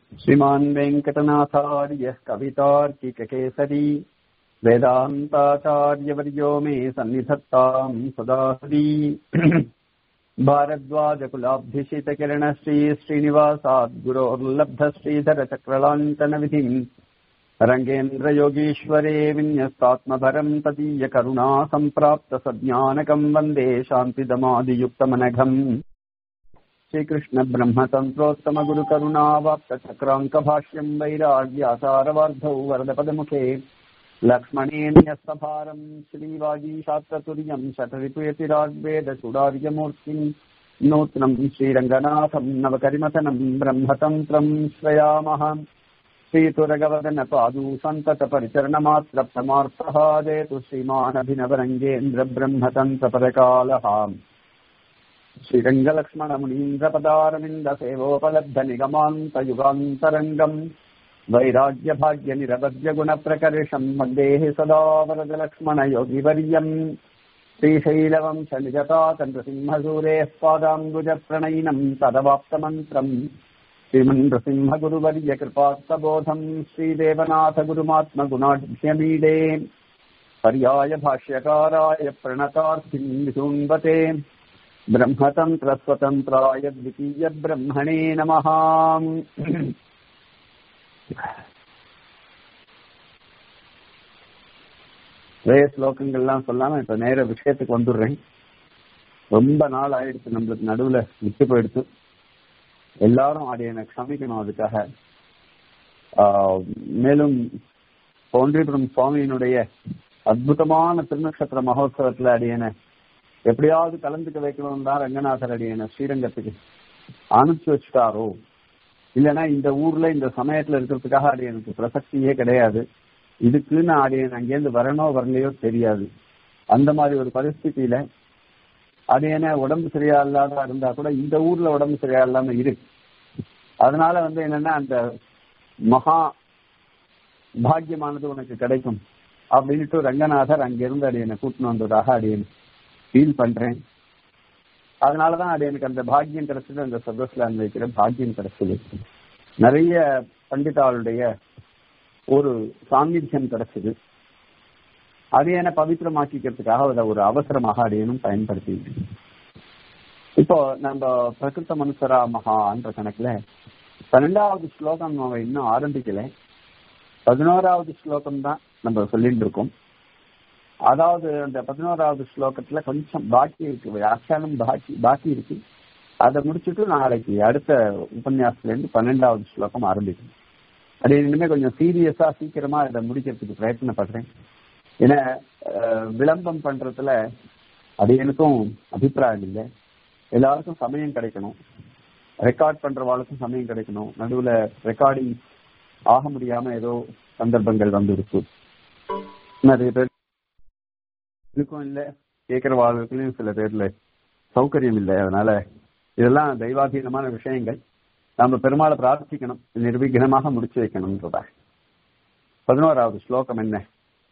श्रीमान् वेङ्कटनाथार्यः कवितार्किककेसरी वेदान्ताचार्यवर्यो मे सन्निधत्ताम् सदा हरी भारद्वाजकुलाब्धिशितकिरणश्री श्रीनिवासाद्गुरोर्लब्धश्रीधरचक्रलाञ्चनविधिम् रङ्गेन्द्रयोगीश्वरे विन्यस्तात्मभरम् तदीयकरुणा सम्प्राप्तसज्ञानकम् वन्दे शान्तिदमादियुक्तमनघम् श्रीकृष्ण ब्रह्मतन्त्रोत्तम गुरुकरुणावाप्तचक्राङ्कभाष्यम् वैराग्यासारवार्धौ वरदपदमुखे लक्ष्मणेन्यस्तभारम् श्रीवागीशास्त्रतुर्यम् शठरिपुयतिराग्वेदचूडार्यमूर्तिम् नूत्नम् श्रीरङ्गनाथम् नवकरिमथनम् ब्रह्मतन्त्रम् श्रयामः श्रीतुरगवदन पादू सन्ततपरिचरणमात्रप्रमार्थः देतु श्रीमानभिनवरङ्गेन्द्र ब्रह्मतन्त्रपरकालः श्रीरङ्गलक्ष्मणमुनीन्द्रपदारविन्दसेवोपलब्धनिगमान्तयुगान्तरङ्गम् वैराग्यभाग्यनिरवद्यगुणप्रकर्षम् वन्देः सदा वरदलक्ष्मणयोगिवर्यम् श्रीशैलवंश निजतातन्द्रसिंहसूरेः पादाम्बुजप्रणयिनम् तदवाप्तमन्त्रम् श्रीमन्नृसिंहगुरुवर्यकृपात्तबोधम् श्रीदेवनाथगुरुमात्मगुणाढ्यमीडे पर्याय भाष्यकाराय प्रणतार्थिम् विशुम्बते ब्रह्मतन्त्रस्वतन्त्राय द्वितीयब्रह्मणे नमः நிறைய ஸ்லோகங்கள்லாம் சொல்லாம இப்ப நேர விஷயத்துக்கு வந்துடுறேன் ரொம்ப நாள் ஆயிடுச்சு நம்மளுக்கு நடுவுல விட்டு போயிடுச்சு எல்லாரும் அடியனை க்ஷமிக்கணும் அதுக்காக மேலும் பவுண்டரிபுரம் சுவாமியினுடைய அற்புதமான திருநக்ஷத்திர மகோத்சவத்துல அடியனை எப்படியாவது கலந்துக்க வைக்கணும் தான் ரங்கநாதர் அடியனை ஸ்ரீரங்கத்துக்கு அனுப்பிச்சு வச்சுட்டாரோ இல்லைன்னா இந்த ஊர்ல இந்த சமயத்துல இருக்கிறதுக்காக அடியனுக்கு பிரசக்தியே கிடையாது இதுக்குன்னு அடியன் அங்கேருந்து வரனோ வரலையோ தெரியாது அந்த மாதிரி ஒரு பரிஸ்திதியில அது என்ன உடம்பு சரியா இல்லாத இருந்தா கூட இந்த ஊர்ல உடம்பு சரியா இல்லாம இருக்கு அதனால வந்து என்னன்னா அந்த மகா பாக்கியமானது உனக்கு கிடைக்கும் அப்படின்ட்டு ரங்கநாதர் அங்கிருந்து அடியனை கூட்டின்னு வந்ததாக அடியன் ஃபீல் பண்றேன் அதனாலதான் அது எனக்கு அந்த பாக்கியம் கிடைச்சது அந்த சதஸ்ல அன்வைக்கிற பாக்கியம் கிடைச்சது நிறைய பண்டிதாளுடைய ஒரு சாநித்தியம் கிடைச்சது அது என்ன பவித்திரமாக்கிக்கிறதுக்காக அதை ஒரு அவசரமாக அடையணும் பயன்படுத்தி இப்போ நம்ம பிரகிருத்த மனுஷரா மகான்ற கணக்குல பன்னெண்டாவது ஸ்லோகம் நம்ம இன்னும் ஆரம்பிக்கல பதினோராவது ஸ்லோகம் தான் நம்ம சொல்லிட்டு இருக்கோம் அதாவது அந்த பதினோராவது ஸ்லோகத்துல கொஞ்சம் பாக்கி இருக்கு வியாக்கியானம் பாக்கி பாக்கி இருக்கு அதை முடிச்சுட்டு நாளைக்கு அடுத்த உபன்யாசத்துல இருந்து பன்னெண்டாவது ஸ்லோகம் ஆரம்பிக்கும் அது இனிமே கொஞ்சம் சீரியஸா சீக்கிரமா இதை முடிக்கிறதுக்கு பிரயத்தனப்படுறேன் ஏன்னா விளம்பரம் பண்றதுல அது எனக்கும் அபிப்பிராயம் இல்லை எல்லாருக்கும் சமயம் கிடைக்கணும் ரெக்கார்ட் பண்றவாளுக்கும் சமயம் கிடைக்கணும் நடுவுல ரெக்கார்டிங் ஆக முடியாம ஏதோ சந்தர்ப்பங்கள் வந்து இருக்கு நிறைய பேர் இருக்கும் இல்ல கேட்கிற வாழ்க்கையிலும் சில பேர்ல சௌகரியம் இல்லை அதனால இதெல்லாம் தெய்வாதீனமான விஷயங்கள் நாம பெருமாளை பிரார்த்திக்கணும் நிர்விঘனமாக முடிச்சு வைக்கணும்ன்றதா பதினோராவது ஸ்லோகம் என்ன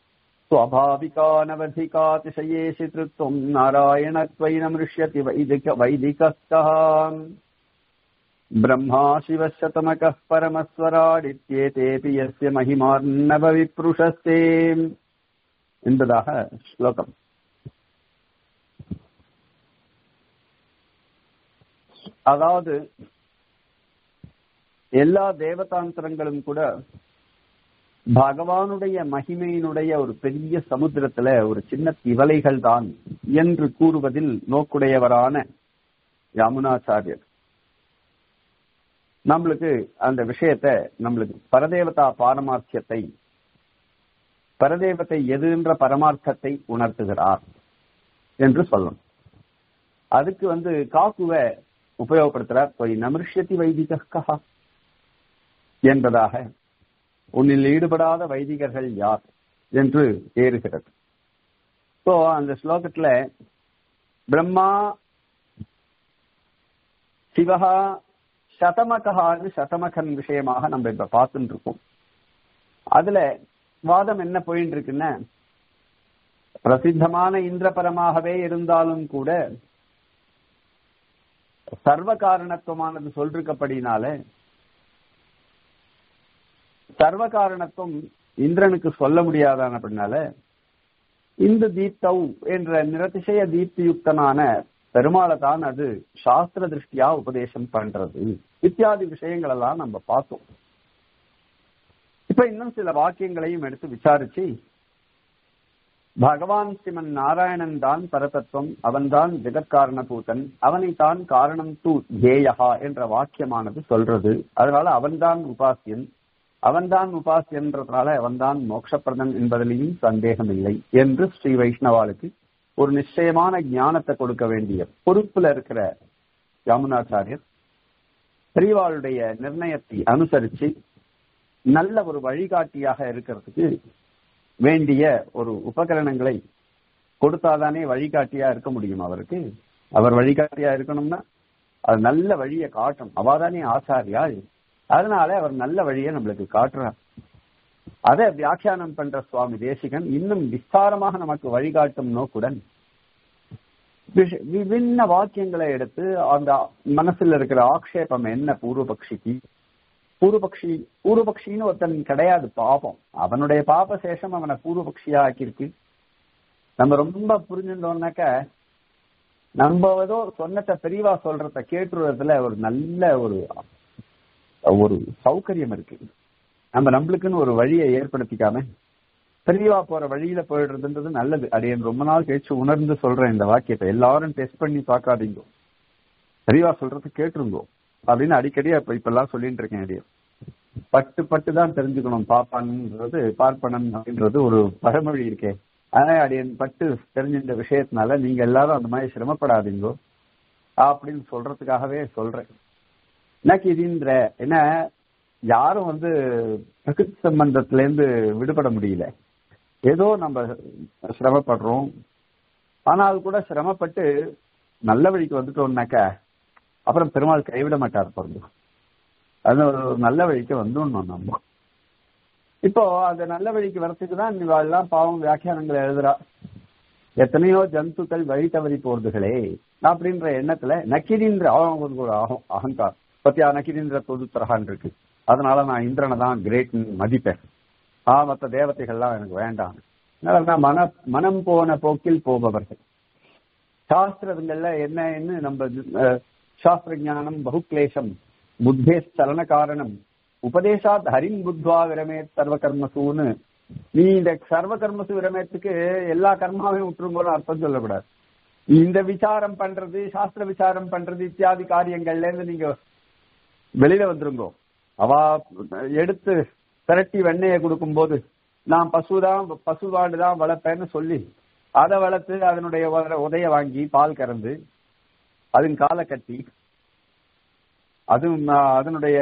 स्वाभाविकानवधिकातिशयेषि तृत्वम् नारायणत्वैनमृष्यति वैदिक वैदिकस्तः ब्रह्मा शिवशतमकः परमस्वराडित्येतेऽपि यस्य महिमार्णवविप्रुषस्ते என்பதாக ஸ்லோகம் அதாவது எல்லா தேவதாந்திரங்களும் கூட பகவானுடைய மகிமையினுடைய ஒரு பெரிய சமுத்திரத்துல ஒரு சின்ன திவலைகள் தான் என்று கூறுவதில் நோக்குடையவரான யமுனாச்சாரியர் நம்மளுக்கு அந்த விஷயத்த நம்மளுக்கு பரதேவதா பாரமார்த்தியத்தை பரதேவத்தை எதுன்ற பரமார்த்தத்தை உணர்த்துகிறார் என்று சொல்லணும் அதுக்கு வந்து காக்குவ உபயோகப்படுத்துறார் போய் நமிருஷ்யத்தி வைதிகா என்பதாக உன்னில் ஈடுபடாத வைதிகர்கள் யார் என்று ஏறுகிறது சோ அந்த ஸ்லோகத்துல பிரம்மா சிவகா சதமகான்னு சதமகன் விஷயமாக நம்ம இப்ப பார்த்துட்டு இருக்கோம் அதுல வாதம் என்ன போயிட்டு இருக்குன்னா பிரசித்தமான இந்திரபரமாகவே இருந்தாலும் கூட சர்வ காரணத்துவமானது சொல்லிருக்கப்படினால சர்வ காரணத்துவம் இந்திரனுக்கு சொல்ல முடியாதான அப்படின்னால இந்த தீப்தவ் என்ற நிரதிசய தீப்தியுக்தனான பெருமாளை தான் அது சாஸ்திர திருஷ்டியா உபதேசம் பண்றது இத்தியாதி விஷயங்கள் எல்லாம் நம்ம பார்த்தோம் இப்ப இன்னும் சில வாக்கியங்களையும் எடுத்து விசாரிச்சு பகவான் ஸ்ரீமன் நாராயணன் தான் பரதத்துவம் அவன்தான் ஜெகத்காரண பூதன் அவனை தான் காரணம் தூ ஜேயஹா என்ற வாக்கியமானது சொல்றது அதனால அவன்தான் உபாசியன் அவன்தான் உபாசியன்றதுனால அவன்தான் மோட்சப்பிரதன் என்பதிலையும் சந்தேகம் இல்லை என்று ஸ்ரீ வைஷ்ணவாளுக்கு ஒரு நிச்சயமான ஞானத்தை கொடுக்க வேண்டிய பொறுப்புல இருக்கிற யாமுனாச்சாரியர் பெரியவாளுடைய நிர்ணயத்தை அனுசரிச்சு நல்ல ஒரு வழிகாட்டியாக இருக்கிறதுக்கு வேண்டிய ஒரு உபகரணங்களை கொடுத்தாதானே வழிகாட்டியா இருக்க முடியும் அவருக்கு அவர் வழிகாட்டியா இருக்கணும்னா அது நல்ல வழியை காட்டும் அவாதானே ஆச்சாரியாள் அதனால அவர் நல்ல வழியை நம்மளுக்கு காட்டுறார் அதை வியாக்கியானம் பண்ற சுவாமி தேசிகன் இன்னும் விஸ்தாரமாக நமக்கு வழிகாட்டும் நோக்குடன் விபின்ன வாக்கியங்களை எடுத்து அந்த மனசுல இருக்கிற ஆக்ஷேபம் என்ன பூர்வபக்ஷிக்கு பூர்வபக்ஷி பூர்வபக்ஷின்னு ஒருத்தன் கிடையாது பாபம் அவனுடைய பாப சேஷம் அவனை பூர்வபக்ஷியா ஆக்கியிருக்கு நம்ம ரொம்ப புரிஞ்சுட்டோம்னாக்க நம்ம ஏதோ சொன்னத பெரியவா சொல்றத கேட்டுறதுல ஒரு நல்ல ஒரு ஒரு சௌகரியம் இருக்கு நம்ம நம்மளுக்குன்னு ஒரு வழியை ஏற்படுத்திக்காம பெரியவா போற வழியில போயிடுறதுன்றது நல்லது அடையன் ரொம்ப நாள் கழிச்சு உணர்ந்து சொல்றேன் இந்த வாக்கியத்தை எல்லாரும் டெஸ்ட் பண்ணி பார்க்காதீங்க பெரியவா சொல்றது கேட்டுருங்கோ அப்படின்னு அடிக்கடி இப்ப இப்ப எல்லாம் சொல்லிட்டு இருக்கேன் அடியன் பட்டு பட்டு தான் தெரிஞ்சுக்கணும் பாப்பான்ன்றது பார்ப்பனன் அப்படின்றது ஒரு பழமொழி இருக்கே ஆனா அடியன் பட்டு தெரிஞ்ச இந்த விஷயத்தினால நீங்க எல்லாரும் அந்த மாதிரி சிரமப்படாதீங்கோ அப்படின்னு சொல்றதுக்காகவே சொல்றேன் எனக்கு இதுன்ற என்ன யாரும் வந்து பிரகிருதி சம்பந்தத்துல இருந்து விடுபட முடியல ஏதோ நம்ம சிரமப்படுறோம் ஆனால் கூட சிரமப்பட்டு நல்ல வழிக்கு வந்துட்டோம்னாக்க அப்புறம் பெருமாள் கைவிட மாட்டார் பிறந்து அது ஒரு நல்ல வழிக்கு வந்துடணும் நம்ம இப்போ அந்த நல்ல வழிக்கு வரத்துக்கு தான் எல்லாம் பாவம் வியாக்கியானங்களை எழுதுறா எத்தனையோ ஜந்துக்கள் வழி தவறி போறதுகளே அப்படின்ற எண்ணத்துல நக்கிரின்ற அவங்க ஒரு அகங்கார் பத்தியா நக்கிரின்ற தொதுத்தரகான் இருக்கு அதனால நான் இந்திரனை தான் கிரேட் மதிப்பேன் ஆ மற்ற தேவதைகள்லாம் எனக்கு வேண்டாம் நான் மன மனம் போன போக்கில் போபவர்கள் சாஸ்திரங்கள்ல என்னன்னு நம்ம சாஸ்திர ஞானம் பகுக்லேஷம் புத்தே சலன காரணம் உபதேசாத் ஹரின் புத்வா விரமே சர்வ கர்மசூன்னு நீ இந்த சர்வ கர்மசு விரமேத்துக்கு எல்லா கர்மாவையும் விட்டுருங்கோன்னு அர்த்தம் சொல்லக்கூடாது இந்த விசாரம் பண்றது சாஸ்திர விசாரம் பண்றது இத்தியாதி காரியங்கள்ல இருந்து நீங்க வெளியில வந்துருங்கோ அவ எடுத்து திரட்டி வெண்ணெயை கொடுக்கும் போது நான் பசுதான் பசுவாடு தான் வளர்ப்பேன்னு சொல்லி அதை வளர்த்து அதனுடைய உதைய வாங்கி பால் கறந்து அதன் காலை கட்டி அது அதனுடைய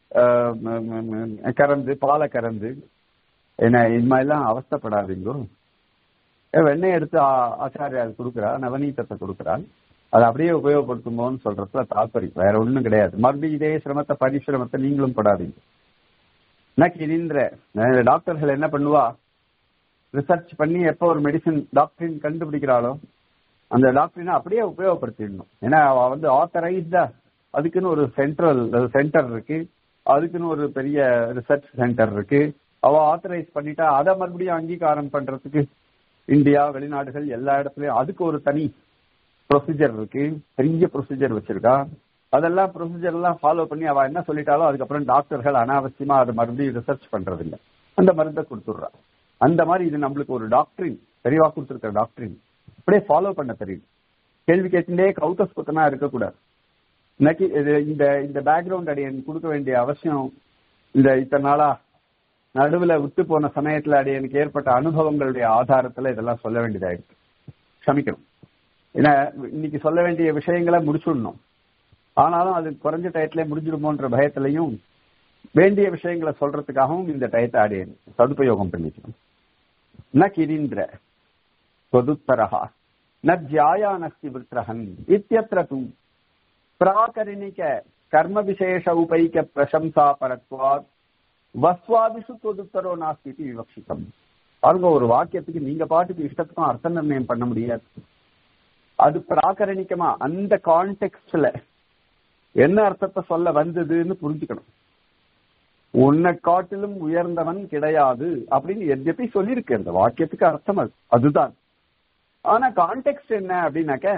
கறந்து பாலை கறந்து என்ன இது மாதிரிலாம் அவஸ்தப்படாதீங்கோ வெண்ணெய் எடுத்து ஆச்சாரியார் கொடுக்குறா நவநீதத்தை கொடுக்குறாள் அதை அப்படியே உபயோகப்படுத்துமோன்னு சொல்றதுல தாற்பயம் வேற ஒண்ணும் கிடையாது மறுபடியும் இதே சிரமத்தை பரிசிரமத்தை நீங்களும் படாதீங்க எனக்கு இனின்ற டாக்டர்கள் என்ன பண்ணுவா ரிசர்ச் பண்ணி எப்போ ஒரு மெடிசின் டாக்டரின் கண்டுபிடிக்கிறாளோ அந்த டாக்டரினை அப்படியே உபயோகப்படுத்திடணும் ஏன்னா அவ வந்து ஆத்தரைஸ்டா அதுக்குன்னு ஒரு சென்ட்ரல் சென்டர் இருக்கு அதுக்குன்னு ஒரு பெரிய ரிசர்ச் சென்டர் இருக்கு அவ ஆத்தரைஸ் பண்ணிட்டா அதை மறுபடியும் அங்கீகாரம் பண்றதுக்கு இந்தியா வெளிநாடுகள் எல்லா இடத்துலயும் அதுக்கு ஒரு தனி ப்ரொசீஜர் இருக்கு பெரிய ப்ரொசீஜர் வச்சிருக்கா அதெல்லாம் ப்ரொசீஜர் எல்லாம் ஃபாலோ பண்ணி அவ என்ன சொல்லிட்டாலோ அதுக்கப்புறம் டாக்டர்கள் அனாவசியமா அதை மறுபடியும் ரிசர்ச் பண்றது இல்ல அந்த மருந்தை கொடுத்துடுறா அந்த மாதிரி இது நம்மளுக்கு ஒரு டாக்டரின் தெளிவா கொடுத்துருக்க டாக்டரின் அப்படியே ஃபாலோ பண்ண தெரியும் கேள்வி கேட்டுட்டே கௌதஸ்புத்தனா இருக்கக்கூடாது இன்னைக்கு இது இந்த இந்த பேக்ரவுண்ட் அடியன் கொடுக்க வேண்டிய அவசியம் இந்த இத்தனை நாளா நடுவுல விட்டு போன சமயத்துல அடியனுக்கு ஏற்பட்ட அனுபவங்களுடைய ஆதாரத்துல இதெல்லாம் சொல்ல வேண்டியதாயிருக்கு க்ஷமிக்கணும் ஏன்னா இன்னைக்கு சொல்ல வேண்டிய விஷயங்களை முடிச்சுடணும் ஆனாலும் அது குறைஞ்ச டயத்துல முடிஞ்சிடுமோன்ற பயத்திலையும் வேண்டிய விஷயங்களை சொல்றதுக்காகவும் இந்த டயத்தை அடையன் சதுபயோகம் பண்ணிக்கணும் ந கிரீந்திர தொதுத்தரஹா ந ஜாயானஸ்தி விருத்திரஹன் இத்தியத்திர தூ பிராகரிணிக கர்ம விசேஷ உபைக்க பிரசம்சா பரத்வாத் வஸ்வாதிஷு தொதுத்தரோ நாஸ்தி விவக்ஷிதம் பாருங்க ஒரு வாக்கியத்துக்கு நீங்க பாட்டுக்கு இஷ்டத்துக்கும் அர்த்த நிர்ணயம் பண்ண முடியாது அது பிராகரணிக்கமா அந்த கான்டெக்ட்ல என்ன அர்த்தத்தை சொல்ல வந்ததுன்னு புரிஞ்சுக்கணும் உன்னை காட்டிலும் உயர்ந்தவன் கிடையாது அப்படின்னு எத்யப்பி சொல்லியிருக்கு அந்த வாக்கியத்துக்கு அர்த்தம் அது அதுதான் ஆனா கான்டெக்ட் என்ன அப்படின்னாக்க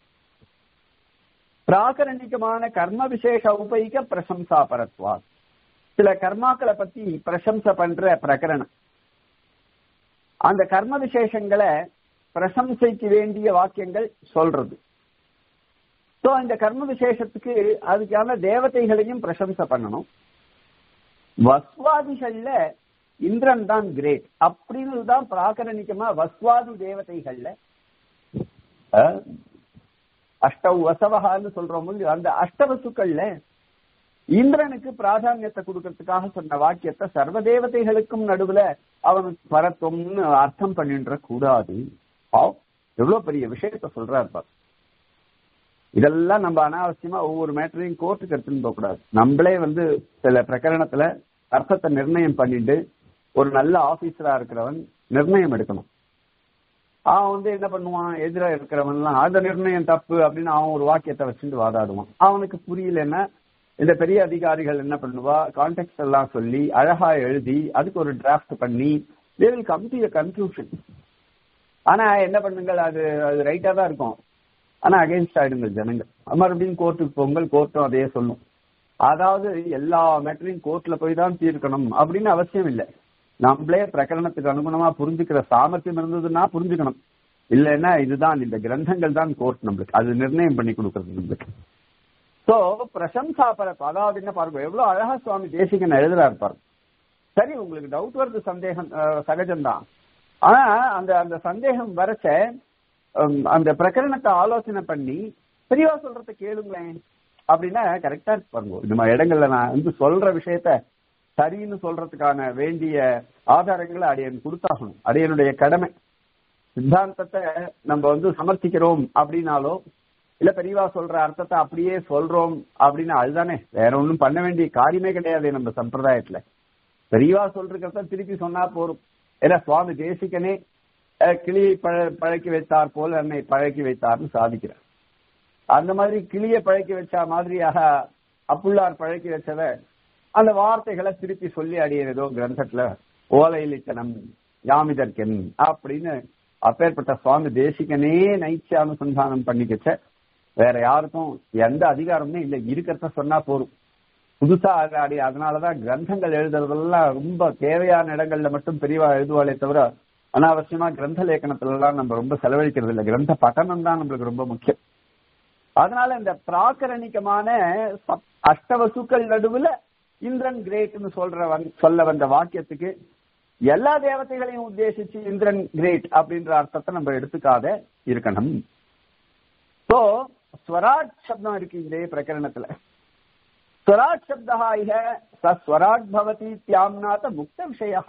பிராகரணிகமான கர்ம விசேஷ உபைக பிரசம்சா பரத்வா சில கர்மாக்களை பத்தி பிரசம்சை பண்ற பிரகரணம் அந்த கர்ம விசேஷங்களை பிரசம்சைக்கு வேண்டிய வாக்கியங்கள் சொல்றது சோ இந்த கர்ம விசேஷத்துக்கு அதுக்கான தேவதைகளையும் பிரசம்சை பண்ணணும் வஸ்வாதிகள்ல இந்திரன் தான் கிரேட் அப்படின்னு தான் பிராகரணிக்கமா வஸ்வாதி தேவதைகள்ல அஷ்டவ் வசவகான்னு சொல்றோம் அந்த அஷ்டவசுக்கள்ல இந்திரனுக்கு பிராதானியத்தை கொடுக்கறதுக்காக சொன்ன வாக்கியத்தை சர்வ தேவதைகளுக்கும் நடுவுல அவனுக்கு பரத்துவம்னு அர்த்தம் பண்ணின்ற கூடாது எவ்வளவு பெரிய விஷயத்த சொல்றாரு பார் இதெல்லாம் நம்ம அனாவசியமா ஒவ்வொரு மேட்டரையும் கோர்ட்டுக்கு எடுத்துன்னு போக கூடாது நம்மளே வந்து சில பிரகரணத்துல அர்த்தத்தை நிர்ணயம் பண்ணிட்டு ஒரு நல்ல ஆபீசரா இருக்கிறவன் நிர்ணயம் எடுக்கணும் அவன் வந்து என்ன பண்ணுவான் எதிராக இருக்கிறவன் எல்லாம் அந்த நிர்ணயம் தப்பு அப்படின்னு அவன் ஒரு வாக்கியத்தை வச்சுட்டு வாதாடுவான் அவனுக்கு புரியலன்னா இந்த பெரிய அதிகாரிகள் என்ன பண்ணுவா கான்டெக்ட் எல்லாம் சொல்லி அழகா எழுதி அதுக்கு ஒரு டிராஃப்ட் பண்ணி they will come to conclusion ஆனா என்ன பண்ணுங்கள் அது அது ரைட்டா தான் இருக்கும் ஆனா அகைன்ஸ்ட் ஆயிடுங்கள் ஜனங்கள் மறுபடியும் கோர்ட்டுக்கு போங்கள் கோர்ட்டும் அதையே சொல்லும் அதாவது எல்லா மேட்டரையும் கோர்ட்ல போய் தான் தீர்க்கணும் அப்படின்னு அவசியம் இல்லை நம்மளே பிரகரணத்துக்கு அனுகுணமா புரிஞ்சுக்கிற சாமர்த்தியம் இருந்ததுன்னா புரிஞ்சுக்கணும் இல்லைன்னா இதுதான் இந்த கிரந்தங்கள் தான் கோர்ட் நம்மளுக்கு அது நிர்ணயம் பண்ணி கொடுக்கறது நம்மளுக்கு சோ பிரசம்சா பரப்பு அதாவது என்ன பாருங்க எவ்வளவு அழகா சுவாமி தேசிகன் எழுதுறாரு பாருங்க சரி உங்களுக்கு டவுட் வருது சந்தேகம் சகஜம்தான் ஆனா அந்த அந்த சந்தேகம் வரைச்ச அந்த பிரகரணத்தை ஆலோசனை பண்ணி பெரியவா சொல்றத கேளுங்களேன் அப்படின்னா கரெக்டா இருக்கு பாருங்க இந்த இடங்கள்ல நான் வந்து சொல்ற விஷயத்த சரின்னு சொல்றதுக்கான வேண்டிய ஆதாரங்களை அடியன் கொடுத்தாகணும் அடியனுடைய கடமை சித்தாந்தத்தை நம்ம வந்து சமர்த்திக்கிறோம் அப்படின்னாலோ இல்ல பெரியவா சொல்ற அர்த்தத்தை அப்படியே சொல்றோம் அப்படின்னு அதுதானே வேற ஒண்ணும் பண்ண வேண்டிய காரியமே கிடையாது நம்ம சம்பிரதாயத்துல பெரியவா சொல்றத திருப்பி சொன்னா போறோம் ஏன்னா சுவாமி தேசிகனே கிளியை பழ பழக்கி வைத்தார் போல் என்னை பழக்கி வைத்தார்னு சாதிக்கிறார் அந்த மாதிரி கிளியை பழக்கி வச்ச மாதிரியாக அப்புள்ளார் பழக்கி வச்சத அந்த வார்த்தைகளை திருப்பி சொல்லி அடியதோ கிரந்தத்துல ஓலையிலித்தனம் யாமிதர்கன் அப்படின்னு அப்பேற்பட்ட சுவாமி தேசிகனே நைச்ச அனுசந்தானம் பண்ணிக்கச்ச வேற யாருக்கும் எந்த அதிகாரமே இல்லை இருக்கிறத சொன்னா போரும் புதுசா ஆடி அதனாலதான் கிரந்தங்கள் எழுதுறதெல்லாம் ரொம்ப தேவையான இடங்கள்ல மட்டும் பெரியவா எழுதுவாளே தவிர அனாவசியமா கிரந்த லேಖனத்துல எல்லாம் நம்ம ரொம்ப செலவழிக்கிறது இல்லை கிரந்த பட்டணம் தான் நம்மளுக்கு ரொம்ப முக்கியம் அதனால இந்த பிராக்கரணிகமான அஷ்டவசுக்கள் நடுவுல இந்திரன் கிரேட்னு சொல்ற சொல்ல வந்த வாக்கியத்துக்கு எல்லா தேவதைகளையும் உத்தேசிச்சு இந்திரன் கிரேட் அப்படின்ற அர்த்தத்தை நம்ம எடுத்துக்காத இருக்கணும் சோ ஸ்வராட் சப்தம் இருக்கு இதே பிரகரணத்துல ஸ்வராட் சப்தா இக ஸ்வராட் பவதி தியாம்னாத முக்த விஷயா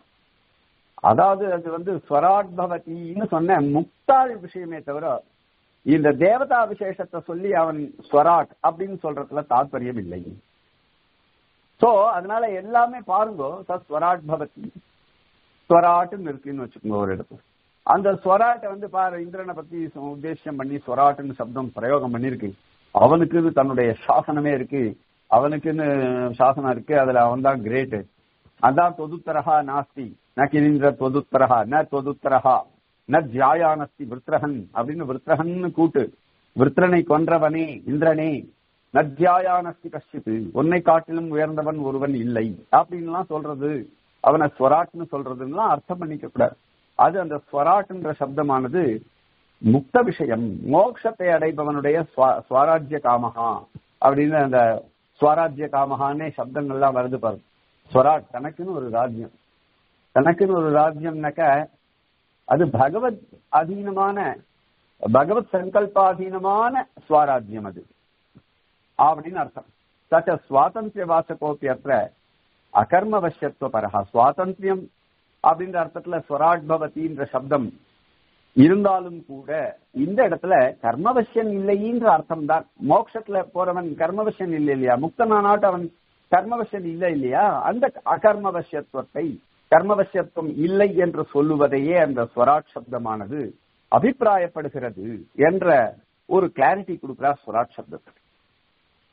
அதாவது அது வந்து ஸ்வராட் பவதின்னு சொன்ன முக்தாள் விஷயமே தவிர இந்த தேவதா விசேஷத்தை சொல்லி அவன் ஸ்வராட் அப்படின்னு சொல்றதுல தாற்பயம் இல்லை சோ அதனால எல்லாமே பாருங்க ஸ்வராட் பவதி ஸ்வராட்டுன்னு இருக்குன்னு வச்சுக்கோங்க ஒரு இடத்துல அந்த ஸ்வராட்டை வந்து பாரு இந்திரனை பத்தி உத்தேசம் பண்ணி ஸ்வராட்டுன்னு சப்தம் பிரயோகம் பண்ணிருக்கு அவனுக்கு தன்னுடைய சாசனமே இருக்கு அவனுக்குன்னு சாசனம் இருக்கு அதுல அவன் தான் கிரேட் அதான் தொதுத்தரகா நாஸ்தி ந கிரீந்திர தொதுத்தரகா ந தொதுத்தரகா ந ஜாயானஸ்தி விருத்ரகன் அப்படின்னு விருத்ரகன்னு கூட்டு விருத்ரனை கொன்றவனே இந்திரனே நத்தியாயானஸ்தி கஷ்டித்து உன்னை காட்டிலும் உயர்ந்தவன் ஒருவன் இல்லை அப்படின்லாம் சொல்றது அவனை ஸ்வராட்னு சொல்றதுலாம் அர்த்தம் பண்ணிக்க கூடாது அது அந்த ஸ்வராட்ன்ற சப்தமானது முக்த விஷயம் மோட்சத்தை அடைபவனுடைய ஸ்வராஜ்ய காமஹா அப்படின்னு அந்த ஸ்வராஜ்ய காமஹானே சப்தங்கள்லாம் வருது பாரு ஸ்வராட் தனக்குன்னு ஒரு ராஜ்யம் தனக்குன்னு ஒரு ராஜ்யம்னாக்க அது பகவத் அதீனமான பகவத் சங்கல்பாதீனமான ஸ்வராஜ்யம் அது அப்படின்னு அர்த்தம் தச்ச சுவாதந்திரிய வாசகோப்பி அத்த அகர்மவசியத்துவ பரஹா சுவாதந்திரியம் அப்படின்ற அர்த்தத்துல ஸ்வராட் பவதின்ற சப்தம் இருந்தாலும் கூட இந்த இடத்துல கர்மவசியன் இல்லைன்ற அர்த்தம் தான் மோட்சத்துல போறவன் கர்மவசியன் இல்லை இல்லையா முக்தனானாட்டு அவன் கர்மவசியன் இல்லை இல்லையா அந்த அகர்மவசியத்துவத்தை கர்மவசியத்துவம் இல்லை என்று சொல்லுவதையே அந்த ஸ்வராட் சப்தமானது அபிப்பிராயப்படுகிறது என்ற ஒரு கிளாரிட்டி கொடுக்கிறார் ஸ்வராட் சப்தத்துக்கு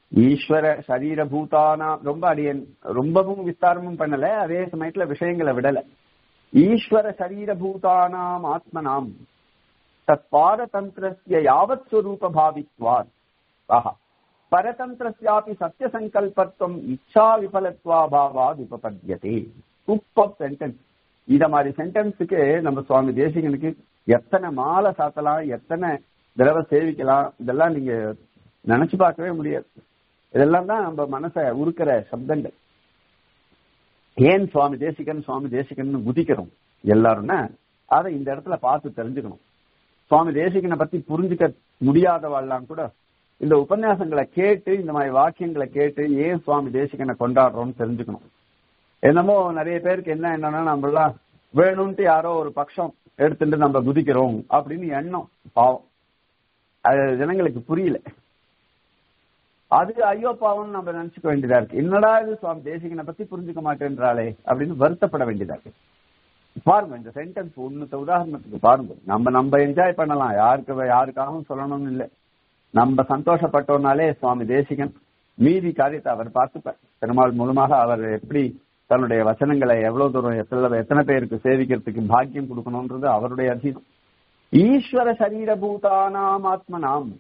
ஈஸ்வர சரீர பூதானா ரொம்ப அடியன் ரொம்பவும் விஸ்தாரமும் பண்ணல அதே சமயத்துல விஷயங்களை விடல ஈஸ்வர சரீர பூதானாம் ஆத்மனாம் தத் பாரதந்திரஸ்ய யாவத் ஸ்வரூப பாவித்வாத் ஆஹா பரதந்திரஸ்யாபி சத்திய சங்கல்பத்துவம் இச்சா விபலத்வா பாவாத் உபபத்தியதே சூப்பர் சென்டென்ஸ் இத மாதிரி சென்டென்ஸுக்கு நம்ம சுவாமி தேசிகனுக்கு எத்தனை மாலை சாத்தலாம் எத்தனை தடவை சேவிக்கலாம் இதெல்லாம் நீங்க நினைச்சு பார்க்கவே முடியாது இதெல்லாம் தான் நம்ம மனசை உருக்கிற சப்தங்கள் ஏன் சுவாமி தேசிகன் சுவாமி தேசிகன் குதிக்கிறோம் எல்லாரும்னா அதை இந்த இடத்துல பார்த்து தெரிஞ்சுக்கணும் சுவாமி தேசிகனை பத்தி புரிஞ்சுக்க முடியாதவாள்லாம் கூட இந்த உபன்யாசங்களை கேட்டு இந்த மாதிரி வாக்கியங்களை கேட்டு ஏன் சுவாமி தேசிகனை கொண்டாடுறோம்னு தெரிஞ்சுக்கணும் என்னமோ நிறைய பேருக்கு என்ன என்னன்னா நம்மளாம் வேணும்ட்டு யாரோ ஒரு பட்சம் எடுத்துட்டு நம்ம குதிக்கிறோம் அப்படின்னு எண்ணம் பாவம் அது ஜனங்களுக்கு புரியல அது ஐயோ பாவம் நம்ம நினைச்சுக்க வேண்டியதா இருக்கு என்னடா இது சுவாமி தேசிகனை பத்தி புரிஞ்சுக்க மாட்டேன்றாளே அப்படின்னு வருத்தப்பட வேண்டியதா இருக்கு பாருங்க இந்த சென்டென்ஸ் ஒண்ணுத்த உதாரணத்துக்கு பாருங்க நம்ம நம்ம என்ஜாய் பண்ணலாம் யாருக்கு யாருக்காகவும் சொல்லணும்னு இல்லை நம்ம சந்தோஷப்பட்டோம்னாலே சுவாமி தேசிகன் மீதி காரியத்தை அவர் பார்த்துப்பார் பெருமாள் மூலமாக அவர் எப்படி தன்னுடைய வசனங்களை எவ்வளவு தூரம் எத்தனை எத்தனை பேருக்கு சேவிக்கிறதுக்கு பாக்கியம் கொடுக்கணும்ன்றது அவருடைய அதீனம் ஈஸ்வர சரீர பூதானாம் ஆத்மனாம்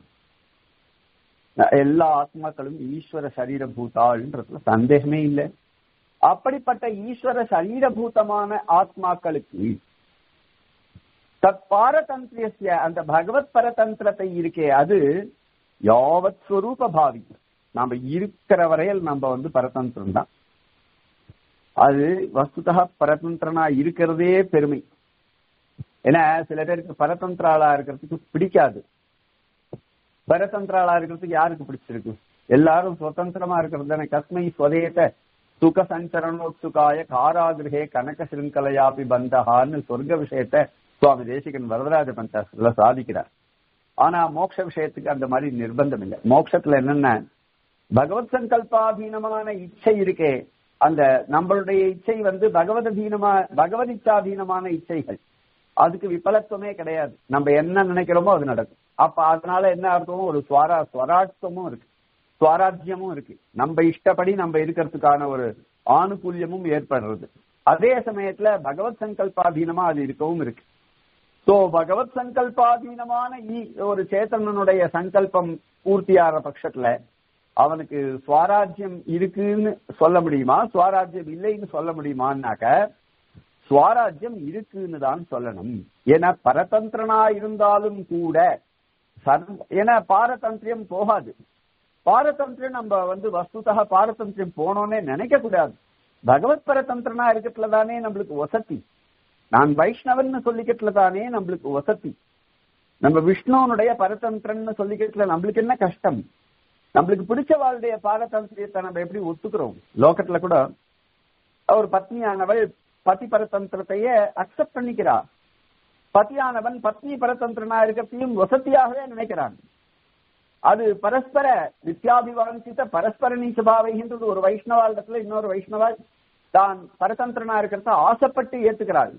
எல்லா ஆத்மாக்களும் ஈஸ்வர சரீர பூதாள்ன்றதுல சந்தேகமே இல்லை அப்படிப்பட்ட ஈஸ்வர சரீரபூதமான ஆத்மாக்களுக்கு தத் பாரதந்திரிய அந்த பகவத் பரதந்திரத்தை இருக்கே அது யாவத் ஸ்வரூப பாவி நாம இருக்கிற வரையில் நம்ம வந்து பரதந்திரம் தான் அது வஸ்துதா பரதந்திரனா இருக்கிறதே பெருமை ஏன்னா சில பேருக்கு பரதந்திராளா இருக்கிறதுக்கு பிடிக்காது பரதந்திராளா இருக்கிறதுக்கு யாருக்கு பிடிச்சிருக்கு எல்லாரும் சுதந்திரமா இருக்கிறது தானே கஸ்மை ஸ்வதேத சுக சஞ்சரணோத்சுகாய காராகிரகே கனக சிருங்கலையாபி பந்தகான்னு சொர்க்க விஷயத்த சுவாமி தேசிகன் வரதராஜ பஞ்சாசத்துல சாதிக்கிறார் ஆனா மோட்ச விஷயத்துக்கு அந்த மாதிரி நிர்பந்தம் இல்லை மோட்சத்துல என்னென்ன பகவத் சங்கல்பாதீனமான இச்சை இருக்கே அந்த நம்மளுடைய இச்சை வந்து பகவத் அதீனமா பகவத் இச்சாதீனமான இச்சைகள் அதுக்கு விபலத்துவமே கிடையாது நம்ம என்ன நினைக்கிறோமோ அது நடக்கும் அப்ப அதனால என்ன அர்த்தமும் ஒரு சுவாரா ஸ்வராட்சமும் இருக்கு சுவாராஜ்யமும் இருக்கு நம்ம இஷ்டப்படி நம்ம இருக்கிறதுக்கான ஒரு ஆணுகூல்யமும் ஏற்படுறது அதே சமயத்துல பகவத் சங்கல்பாதீனமா அது இருக்கவும் இருக்கு சோ பகவத் சங்கல்பாதீனமான ஒரு சேத்தனனுடைய சங்கல்பம் பூர்த்தியாகிற பட்சத்துல அவனுக்கு சுவாராஜ்யம் இருக்குன்னு சொல்ல முடியுமா சுவாராஜ்யம் இல்லைன்னு சொல்ல முடியுமான்னாக்க சுவாராஜ்யம் இருக்குன்னு தான் சொல்லணும் ஏன்னா பரதந்திரனா இருந்தாலும் கூட ஏன்னா பாரதந்திரியம் போகாது பாரதந்திரம் நம்ம வந்து வஸ்துதா பாரதந்திரம் போனோன்னே நினைக்க கூடாது பகவத் பரதந்திரனா இருக்கிறதுல தானே நம்மளுக்கு வசதி நான் வைஷ்ணவன் சொல்லிக்கிறதுல தானே நம்மளுக்கு வசதி நம்ம விஷ்ணுவனுடைய பரதந்திரன்னு சொல்லிக்கிறதுல நம்மளுக்கு என்ன கஷ்டம் நம்மளுக்கு பிடிச்ச வாழ்டைய பாரதந்திரியத்தை நம்ம எப்படி ஒத்துக்கிறோம் லோகத்துல கூட ஒரு பத்னியானவள் பதி பரதந்திரத்தையே அக்செப்ட் பண்ணிக்கிறா பத்தியானவன் பத்னி பரதந்திரனா இருக்கிறதையும் வசதியாகவே நினைக்கிறான் அது பரஸ்பர வித்யாபிவாஞ்சித்த பரஸ்பர நீச்சபாவைன்றது ஒரு வைஷ்ணவாளிடத்துல இன்னொரு வைஷ்ணவாள் தான் பரதந்திரனா இருக்கிறத ஆசைப்பட்டு ஏத்துக்கிறாள்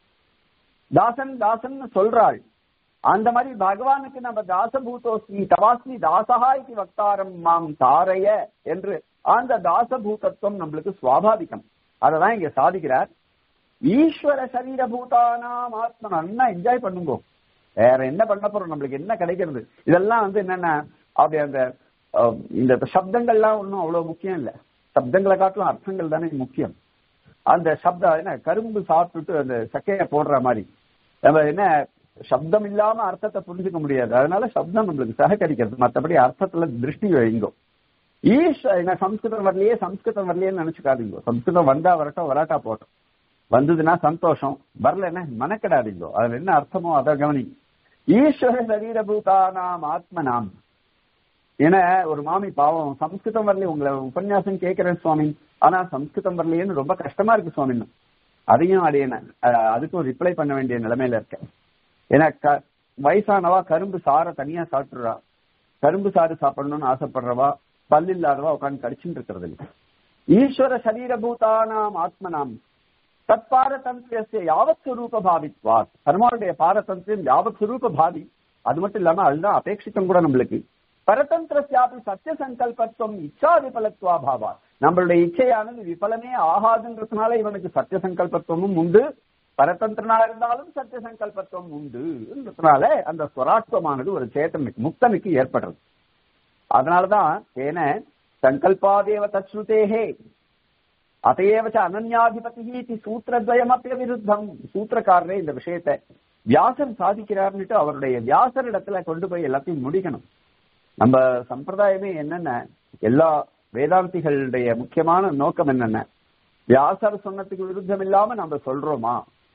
தாசன் தாசன் சொல்றாள் அந்த மாதிரி பகவானுக்கு நம்ம தாசபூதோஸ்மி தவாஸ்மி தாசகா இது வக்தாரம் மாம் தாரைய என்று அந்த தாசபூதத்துவம் நம்மளுக்கு சுவாபாவிகம் அததான் இங்க சாதிக்கிறார் ஈஸ்வர சரீர பூதானாம் ஆத்மா நல்லா என்ஜாய் பண்ணுங்க வேற என்ன பண்ண போறோம் நம்மளுக்கு என்ன கிடைக்கிறது இதெல்லாம் வந்து என்னன்னா அப்படி அந்த இந்த சப்தங்கள்லாம் ஒன்றும் அவ்வளவு முக்கியம் இல்ல சப்தங்களை காட்டிலும் அர்த்தங்கள் தானே முக்கியம் அந்த சப்தம் என்ன கரும்பு சாப்பிட்டுட்டு அந்த சக்கைய போடுற மாதிரி நம்ம என்ன சப்தம் இல்லாம அர்த்தத்தை புரிஞ்சுக்க முடியாது அதனால சப்தம் நம்மளுக்கு சககரிக்கிறது மற்றபடி அர்த்தத்துல திருஷ்டி வைங்கோ ஈஷ் என்ன சம்ஸ்கிருதம் வரலையே சம்ஸ்கிருதம் வரலையேன்னு நினைச்சுக்காதீங்க சம்ஸ்கிருதம் வந்தா வரட்டும் வராட்டா போட்டோம் வந்ததுன்னா சந்தோஷம் வரலன்னா மனக்கடாதீங்கோ அதுல என்ன அர்த்தமோ அதை கவனி ஈஸ்வர சரீரபூதானாம் ஆத்மனாம் ஏன்னா ஒரு மாமி பாவம் சம்ஸ்கிருதம் வரலையே உங்களை உபன்யாசம் கேட்கிறேன் சுவாமி ஆனா சம்ஸ்கிருதம் வரலையேன்னு ரொம்ப கஷ்டமா இருக்கு சுவாமின்னு அதையும் அடையன அதுக்கும் ரிப்ளை பண்ண வேண்டிய நிலைமையில இருக்கேன் ஏன்னா வயசானவா கரும்பு சாரை தனியா சாப்பிட்டுறா கரும்பு சாறு சாப்பிடணும்னு ஆசைப்படுறவா பல் இல்லாதவா உட்காந்து கடிச்சுட்டு இருக்கிறது இல்லை ஈஸ்வர சரீரபூதானாம் ஆத்மனாம் தத் பாரதந்திரத்தை யாவத் சுரூப பாவித்வா பெருமாளுடைய பாரதந்திரம் யாவத் சுரூப பாவி அது மட்டும் இல்லாம அதுதான் அபேட்சித்தம் கூட நம்மளுக்கு பரதந்திரஸ்யாபி சத்திய சங்கல்பத்துவம் இச்சா விபலத்துவா பாவா நம்மளுடைய இச்சையானது விபலமே ஆகாதுன்றதுனால இவனுக்கு சத்திய சங்கல்பத்துவமும் உண்டு பரதந்திரனா இருந்தாலும் சத்திய சங்கல்பத்துவம் உண்டுன்றதுனால அந்த ஸ்வராட்வமானது ஒரு சேத்தனுக்கு முக்தனுக்கு ஏற்படுறது அதனாலதான் ஏன சங்கல்பாதேவ தச்சுதேகே அதையவச்ச அனன்யாதிபதி இது சூத்திரத்வயமப்பிய விருத்தம் சூத்திரக்காரரே இந்த விஷயத்தை வியாசர் சாதிக்கிறார்னுட்டு அவருடைய வியாசர் இடத்துல கொண்டு போய் எல்லாத்தையும் முடிக்கணும் நம்ம சம்பிரதாயமே என்னென்ன எல்லா வேதாந்திகளுடைய முக்கியமான நோக்கம் என்னென்ன வியாசர் சொன்னதுக்கு விருத்தம் இல்லாம நம்ம சொல்றோமா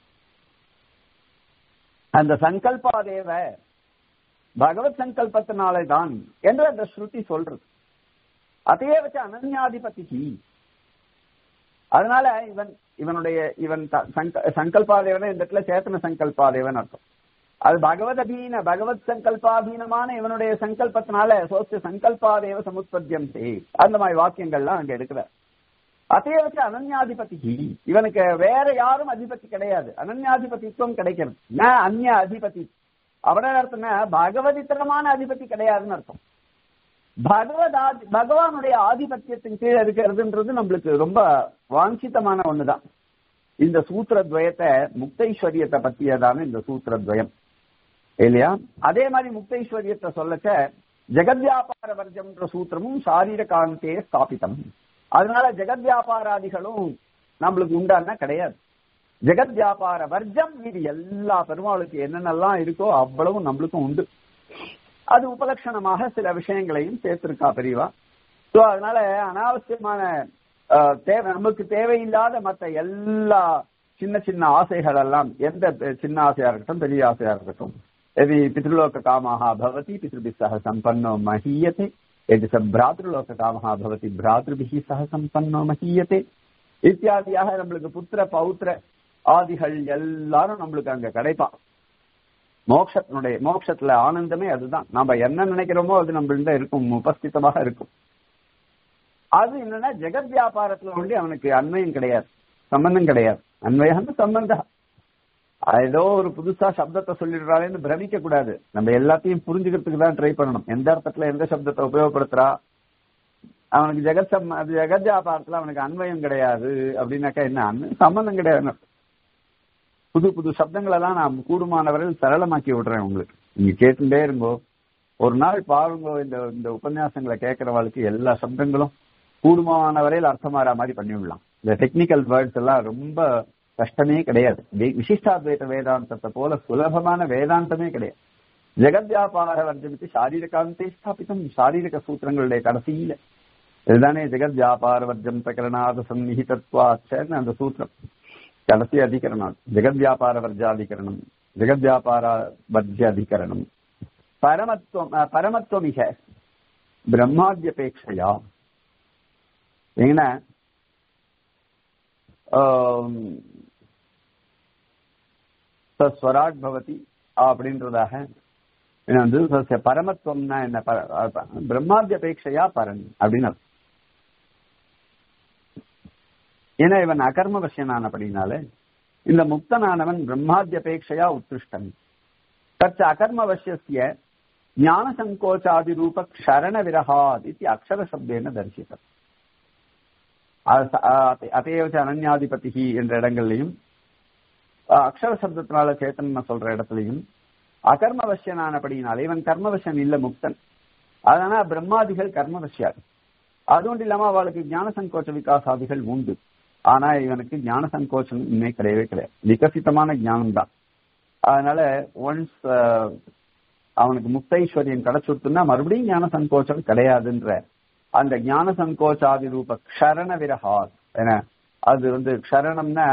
அந்த சங்கல்பாதேவ பகவத் சங்கல்பத்தினாலே தான் என்று அந்த ஸ்ருதி சொல்றது அதையே வச்சு அனன்யாதிபதிக்கு அதனால இவன் இவனுடைய இவன் சங்கல்பாதேவன இந்த இடத்துல சேத்தன சங்கல்பாதேவன் அர்த்தம் அது பகவத் அதீன பகவத் சங்கல்பாதீனமான இவனுடைய சங்கல்பத்தினால சோசிய சங்கல்பாதேவ சமுத்பத்தியம் அந்த மாதிரி வாக்கியங்கள்லாம் அங்க எடுக்கிறார் அதே வச்சு அனன்யாதிபதிக்கு இவனுக்கு வேற யாரும் அதிபதி கிடையாது அனன்யாதிபதித்துவம் கிடைக்கிறது நான் அந்நிய அதிபதி அவட அர்த்தம்னா பகவதித்தனமான அதிபதி கிடையாதுன்னு அர்த்தம் பகவத் ஆதி பகவானுடைய ஆதிபத்தியத்தின் கீழே இருக்கிறதுன்றது நம்மளுக்கு ரொம்ப வாஞ்சித்தமான ஒண்ணுதான் இந்த சூத்திரத்வயத்தை முக்தைஸ்வரியத்தை பத்தியதான இந்த சூத்திரத்வயம் இல்லையா அதே மாதிரி முக்தைஸ்வரியத்தை சொல்லச்ச ஜெகத்வியாபார வர்ஜம்ன்ற சூத்திரமும் சாரீர காந்தே ஸ்தாபிதம் அதனால ஜெகத் வியாபாராதிகளும் நம்மளுக்கு உண்டான கிடையாது ஜெகத் வியாபார வர்ஜம் இது எல்லா பெருமாளுக்கு என்னென்னலாம் இருக்கோ அவ்வளவும் நம்மளுக்கும் உண்டு அது உபலட்சணமாக சில விஷயங்களையும் சேர்த்திருக்கா பெரியவா சோ அதனால அனாவசியமான தேவை நமக்கு தேவையில்லாத மற்ற எல்லா சின்ன சின்ன ஆசைகள் எல்லாம் எந்த சின்ன ஆசையா இருக்கட்டும் பெரிய ஆசையா இருக்கட்டும் எதி பித்ருலோக காமாக பவதி பித்ருபி சக சம்பன்னோ மஹீயத்தை எது ச பிராத்ருலோக காமாக பவதி பிராத்ருபிஹி சக சம்பன்னோ மஹீயத்தை இத்தியாதியாக நம்மளுக்கு புத்திர பௌத்திர ஆதிகள் எல்லாரும் நம்மளுக்கு அங்க கிடைப்பான் மோக்ஷத்தினுடைய மோக்ஷத்துல ஆனந்தமே அதுதான் நாம என்ன நினைக்கிறோமோ அது நம்மள்ட இருக்கும் உபஸ்திதமாக இருக்கும் அது என்னன்னா ஜெகத் வியாபாரத்துல ஒண்டி அவனுக்கு அன்வயம் கிடையாது சம்பந்தம் கிடையாது அன்வயம் சம்பந்தம் ஏதோ ஒரு புதுசா சப்தத்தை சொல்லிடுறாளேன்னு பிரமிக்க கூடாது நம்ம எல்லாத்தையும் புரிஞ்சுக்கிறதுக்கு தான் ட்ரை பண்ணணும் எந்த அர்த்தத்துல எந்த சப்தத்தை உபயோகப்படுத்துறா அவனுக்கு ஜெகத் சம் அது ஜெகத் வியாபாரத்துல அவனுக்கு அன்வயம் கிடையாது அப்படின்னாக்கா என்ன அன்வயம் சம்பந்தம் கிடையாது புது புது சப்தங்கள் எல்லாம் நான் கூடுமானவரையில் சரளமாக்கி விடுறேன் உங்களுக்கு நீங்க கேட்டுட்டே இருங்கோ ஒரு நாள் பாருங்க இந்த இந்த உபன்யாசங்களை கேட்கறவாளுக்கு எல்லா சப்தங்களும் கூடுமான வரையில் அர்த்தமாற மாதிரி பண்ணி விடலாம் இந்த டெக்னிக்கல் வேர்ட்ஸ் எல்லாம் ரொம்ப கஷ்டமே கிடையாது விசிஷ்டாத்வைத வேதாந்தத்தை போல சுலபமான வேதாந்தமே கிடையாது ஜெகத் வியாபார வர்ஜமித்து சாரீரகாந்தே ஸ்தாபித்தம் சாரீரக சூத்திரங்களுடைய கடைசியில இதுதானே ஜெகத் வியாபார வர்ஜம் பிரகரணாத சந்நிஹிதத்வாச்சன்னு அந்த சூத்திரம் கடைசி அதிகரணம் ஜெகத் வியாபார வர்ஜாதிகரணம் ஜெகத் வியாபார வர்ஜாதிகரணம் பரமத்துவம் பரமத்துவமிக பிரம்மாத்யபேட்சையா ஏன்னா ஸ்வராட் பவதி அப்படின்றதாக வந்து பரமத்துவம்னா என்ன பிரம்மாத்யபேட்சையா பரன் அப்படின்னு ஏன்னா இவன் அகர்மவசியனானபடினால இந்த முக்தனானவன் பிரம்மாத்யபேட்சையா உத்ருஷ்டன் தச்ச அகர்மவசிய ஞான சங்கோச்சாதி ரூப க்ஷரண விரகாத் இது அக்ஷர சப்தேன தரிசித்தம் அதையவச்ச அனன்யாதிபதி என்ற இடங்கள்லையும் அக்ஷர சப்தத்தினால சேத்தன் சொல்ற இடத்துலையும் அகர்மவசியனானபடினால இவன் கர்மவசியன் இல்ல முக்தன் அதனால பிரம்மாதிகள் கர்மவசியார் அதுவும் இல்லாம அவளுக்கு ஞான சங்கோச்ச விகாசாதிகள் உண்டு ஆனா இவனுக்கு ஞான சங்கோச்சம் இன்னே கிடையவே கிடையாது விகசிதமான ஞானம் தான் அதனால ஒன்ஸ் அவனுக்கு முக்தைஸ்வரியம் கிடைச்சுட்டுன்னா மறுபடியும் ஞான சங்கோச்சம் கிடையாதுன்ற அந்த ஞான சங்கோச்சாதி ரூப க்ஷரண விரஹாத் என அது வந்து க்ஷரணம்னா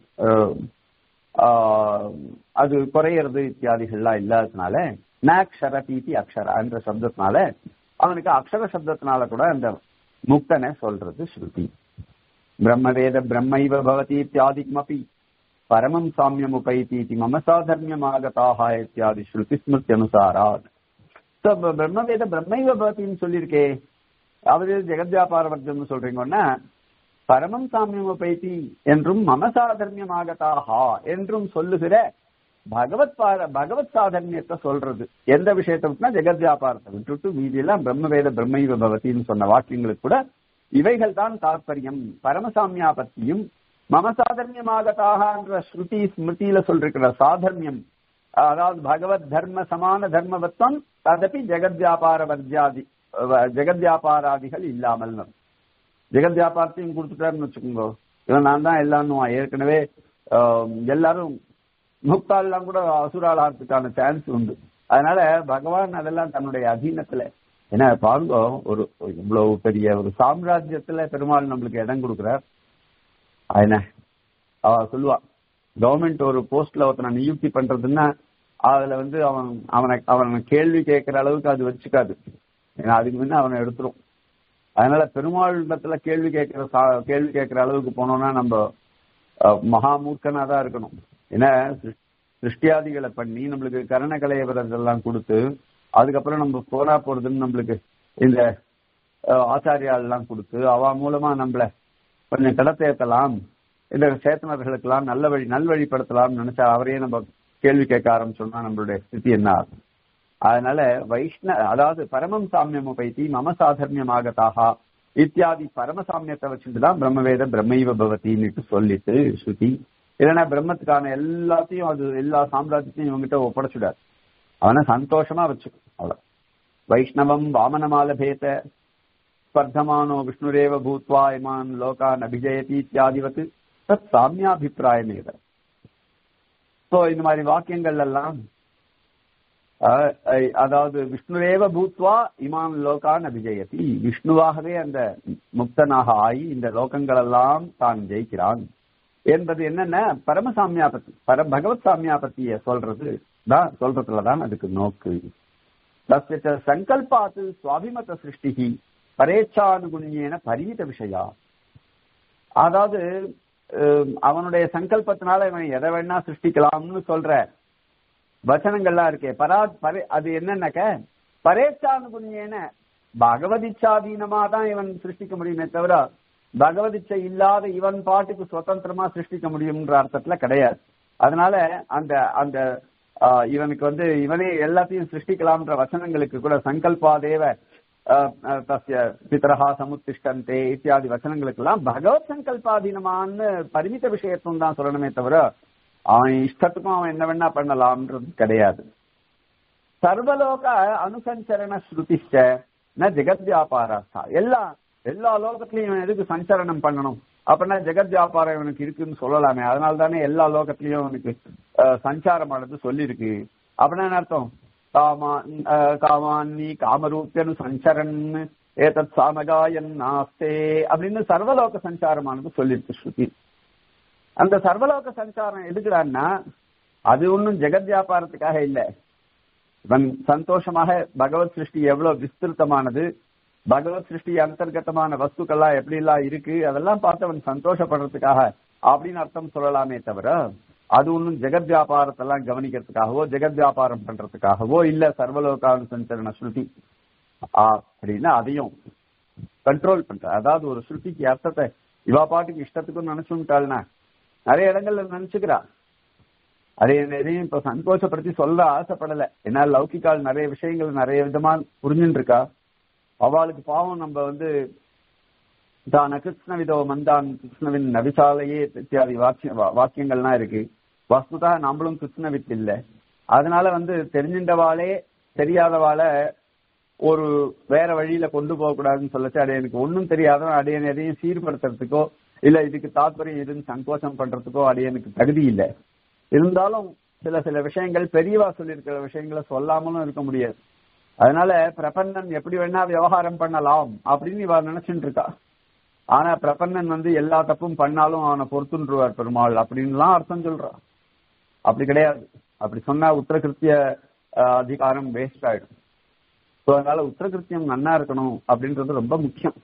அது குறையிறது இத்தியாதிகள்லாம் இல்லாததுனால நாக்ஷர தீதி அக்ஷர என்ற சப்தத்தினால அவனுக்கு அக்ஷர சப்தத்தினால கூட அந்த முக்தனை சொல்றது ஸ்ருதி பிரம்மவேத பிரம்மைவ பவதி இத்தியாதிமபி பரமம் சாமியம் உபைத்தி மம சாதர்மியம் ஆகதாக இத்தியாதி ஸ்ருதி ஸ்மிருதி அனுசாராத் பிரம்மவேத பிரம்மைவ பவத்தின்னு சொல்லியிருக்கே அவது ஜெகத்யாபாரவர்த்தம்னு சொல்றீங்கன்னா பரமம் சாமியம் உபைத்தி என்றும் மம சாதர்மியம் ஆகதாகா என்றும் சொல்லுகிற பகவத் பார பகவத் சாதன்யத்தை சொல்றது எந்த விஷயத்தை விட்டுனா ஜெகத் வியாபாரத்தை விட்டுட்டு மீதியெல்லாம் பிரம்ம வேத பிரம்மைவ பவத்தின்னு சொன்ன வாக்கியங்களுக்கு கூட இவைகள் தான் தாற்பயம் பரமசாமியாபத்தியும் மம சாதர்மியமாகதாக என்ற ஸ்ருதி ஸ்மிருதியில சொல்லிருக்கிற சாதர்மியம் அதாவது பகவத் தர்ம சமான தர்மவத்வம் ததப்பி ஜெகத் வியாபார வர்ஜாதி ஜெகத் வியாபாராதிகள் இல்லாமல் ஜெகத் வியாபாரத்தையும் கொடுத்துட்டாருன்னு வச்சுக்கோங்க இவன் நான் தான் எல்லாம் ஏற்கனவே எல்லாரும் முக்தால்லாம் கூட அசுராளாகிறதுக்கான சான்ஸ் உண்டு அதனால பகவான் அதெல்லாம் தன்னுடைய அதீனத்துல ஏன்னா பாருங்க ஒரு இவ்வளவு பெரிய ஒரு சாம்ராஜ்யத்துல பெருமாள் நம்மளுக்கு இடம் கொடுக்குறார் என்ன அவ சொல்லுவா கவர்மெண்ட் ஒரு போஸ்ட்ல ஒருத்தனை நியுக்தி பண்றதுன்னா அதுல வந்து அவன் அவனை அவனை கேள்வி கேட்கிற அளவுக்கு அது வச்சுக்காது ஏன்னா அதுக்கு முன்ன அவனை எடுத்துரும் அதனால பெருமாள் இடத்துல கேள்வி கேட்கிற கேள்வி கேட்கிற அளவுக்கு போனோம்னா நம்ம மகா மூர்க்கனா தான் இருக்கணும் ஏன்னா சிருஷ்டியாதிகளை பண்ணி நம்மளுக்கு கரண எல்லாம் கொடுத்து அதுக்கப்புறம் நம்ம போனா போறதுன்னு நம்மளுக்கு இந்த ஆச்சாரியால் எல்லாம் கொடுத்து அவ மூலமா நம்மள கொஞ்சம் கடத்தேத்தலாம் இந்த சேத்தனர்களுக்கெல்லாம் நல்ல வழி நல்வழிப்படுத்தலாம்னு நினைச்சா அவரையே நம்ம கேள்வி கேட்க ஆரம்பிச்சோம்னா நம்மளுடைய ஸ்திதி என்ன ஆகும் அதனால வைஷ்ண அதாவது பரமம் சாமியம் பைத்தி மம சாதர்மியமாகத்தாக இத்தியாதி பரமசாமியத்தை வச்சுட்டு தான் பிரம்மவேத பிரம்மைவ பவத்தின்னு சொல்லிட்டு ஸ்ருதி இல்லைன்னா பிரம்மத்துக்கான எல்லாத்தையும் அது எல்லா சாம்ராஜ்யத்தையும் இவங்கிட்ட ஒப்படைச்சுடாரு அவனை சந்தோஷமா வச்சுக்கும் அவ்வளவு வைஷ்ணவம் வாமனமாலபேத ஸ்பர்தமானோ விஷ்ணுரேவ பூத்வா இமான் லோகான் அபிஜயதி இத்தியாதிவத்து தத் சாமியாபிப்பிராயமேத சோ இந்த மாதிரி வாக்கியங்கள் எல்லாம் அதாவது விஷ்ணுரேவ பூத்வா இமான் லோகான் அபிஜயதி விஷ்ணுவாகவே அந்த முக்தனாக ஆகி இந்த லோகங்கள் எல்லாம் தான் ஜெயிக்கிறான் என்பது என்னென்ன பரமசாமியாபத்தி பர பகவத் சாமியாபத்திய சொல்றது தான் சொல்றதுலதான் அதுக்கு நோக்கு தஸ்ய சங்கல்பாத்து சுவாபிமத சிருஷ்டி பரேச்சானுகுணியேன பரிமித விஷயா அதாவது அவனுடைய சங்கல்பத்தினால இவன் எதை வேணா சிருஷ்டிக்கலாம்னு சொல்ற வச்சனங்கள்லாம் இருக்கே பரா பரே அது என்னன்னாக்க பரேச்சானுகுணியேன பகவதிச்சாதீனமா தான் இவன் சிருஷ்டிக்க முடியுமே தவிர பகவதிச்சை இல்லாத இவன் பாட்டுக்கு சுதந்திரமா சிருஷ்டிக்க முடியும்ன்ற அர்த்தத்துல கிடையாது அதனால அந்த அந்த இவனுக்கு வந்து இவனே எல்லாத்தையும் சிருஷ்டிக்கலாம்ன்ற வச்சனங்களுக்கு கூட சங்கல்பாதேவ தஸ்ய பிதரஹா சமுத்திஷ்டந்தே இத்தியாதி வச்சனங்களுக்கு எல்லாம் பகவத் சங்கல்பாதீனமான்னு பரிமித விஷயத்தும் தான் சொல்லணுமே தவிர அவன் இஷ்டத்துக்கும் அவன் என்ன வேணா பண்ணலாம்ன்றது கிடையாது சர்வலோக அனுசஞ்சரண ஸ்ருதிஷ்ட ந ஜெகத் வியாபாரஸ்தா எல்லா எல்லா லோகத்திலையும் இவன் எதுக்கு சஞ்சரணம் பண்ணணும் அப்படின்னா ஜெகத் வியாபாரம் இவனுக்கு இருக்குன்னு சொல்லலாமே அதனால தானே எல்லா லோகத்திலையும் அவனுக்கு சஞ்சாரமானது சொல்லியிருக்கு அப்படின்னா என்ன அர்த்தம் காமா காமான்னி காமரூப்பியனு சஞ்சரன் ஏதத் சாமகாயன் நாஸ்தே அப்படின்னு சர்வலோக சஞ்சாரமானது சொல்லியிருக்கு ஸ்ருதி அந்த சர்வலோக சஞ்சாரம் எதுக்குறான்னா அது ஒன்றும் ஜெகத் வியாபாரத்துக்காக இல்லை இவன் சந்தோஷமாக பகவத் சிருஷ்டி எவ்வளவு விஸ்திருத்தமானது பகவத் சிருஷ்டி அந்தர்கத்தமான வஸ்துக்கள்லாம் எப்படி எல்லாம் இருக்கு அதெல்லாம் பார்த்து அவன் சந்தோஷப்படுறதுக்காக அப்படின்னு அர்த்தம் சொல்லலாமே தவிர அது ஒன்றும் ஜெகத் வியாபாரத்தெல்லாம் கவனிக்கிறதுக்காகவோ ஜெகத் வியாபாரம் பண்றதுக்காகவோ இல்ல சர்வலோகான சஞ்சரண ஸ்ருதி அப்படின்னா அதையும் கண்ட்ரோல் பண்ற அதாவது ஒரு ஸ்ருதிக்கு அர்த்தத்தை இவா பாட்டுக்கு இஷ்டத்துக்கும் நினைச்சுட்டாள்னா நிறைய இடங்கள்ல நினைச்சுக்கிறா அதை எதையும் இப்ப சந்தோஷப்படுத்தி சொல்ல ஆசைப்படல ஏன்னா லௌகிக்கால் நிறைய விஷயங்கள் நிறைய விதமா புரிஞ்சுட்டு இருக்கா அவளுக்கு பாவம் நம்ம வந்து தான் கிருஷ்ணவிதோ மந்தான் கிருஷ்ணவின் நவிசாலையே இத்தியாதி வாக்கிய வாக்கியங்கள்லாம் இருக்கு வஸ்துதா நம்மளும் கிருஷ்ணவித் இல்ல அதனால வந்து தெரிஞ்சின்றவாளே தெரியாதவாளை ஒரு வேற வழியில கொண்டு போக கூடாதுன்னு சொல்லச்சு அது எனக்கு ஒன்னும் தெரியாத அடையன் எதையும் சீர்படுத்துறதுக்கோ இல்ல இதுக்கு தாத்பரியம் இதுன்னு சங்கோச்சம் பண்றதுக்கோ அடையனுக்கு தகுதி இல்லை இருந்தாலும் சில சில விஷயங்கள் பெரியவா சொல்லியிருக்கிற விஷயங்களை சொல்லாமலும் இருக்க முடியாது அதனால பிரபன்னன் எப்படி வேணா விவகாரம் பண்ணலாம் அப்படின்னு இவ நினைச்சுட்டு இருக்கா ஆனா பிரபன்னன் வந்து எல்லா தப்பும் பண்ணாலும் அவனை பொறுத்துன்றுவார் பெருமாள் அப்படின்லாம் அர்த்தம் சொல்றா அப்படி கிடையாது அப்படி சொன்னா உத்தரகிருத்திய அதிகாரம் வேஸ்ட் ஆயிடும் ஸோ அதனால உத்தரகிருத்தியம் நன்னா இருக்கணும் அப்படின்றது ரொம்ப முக்கியம்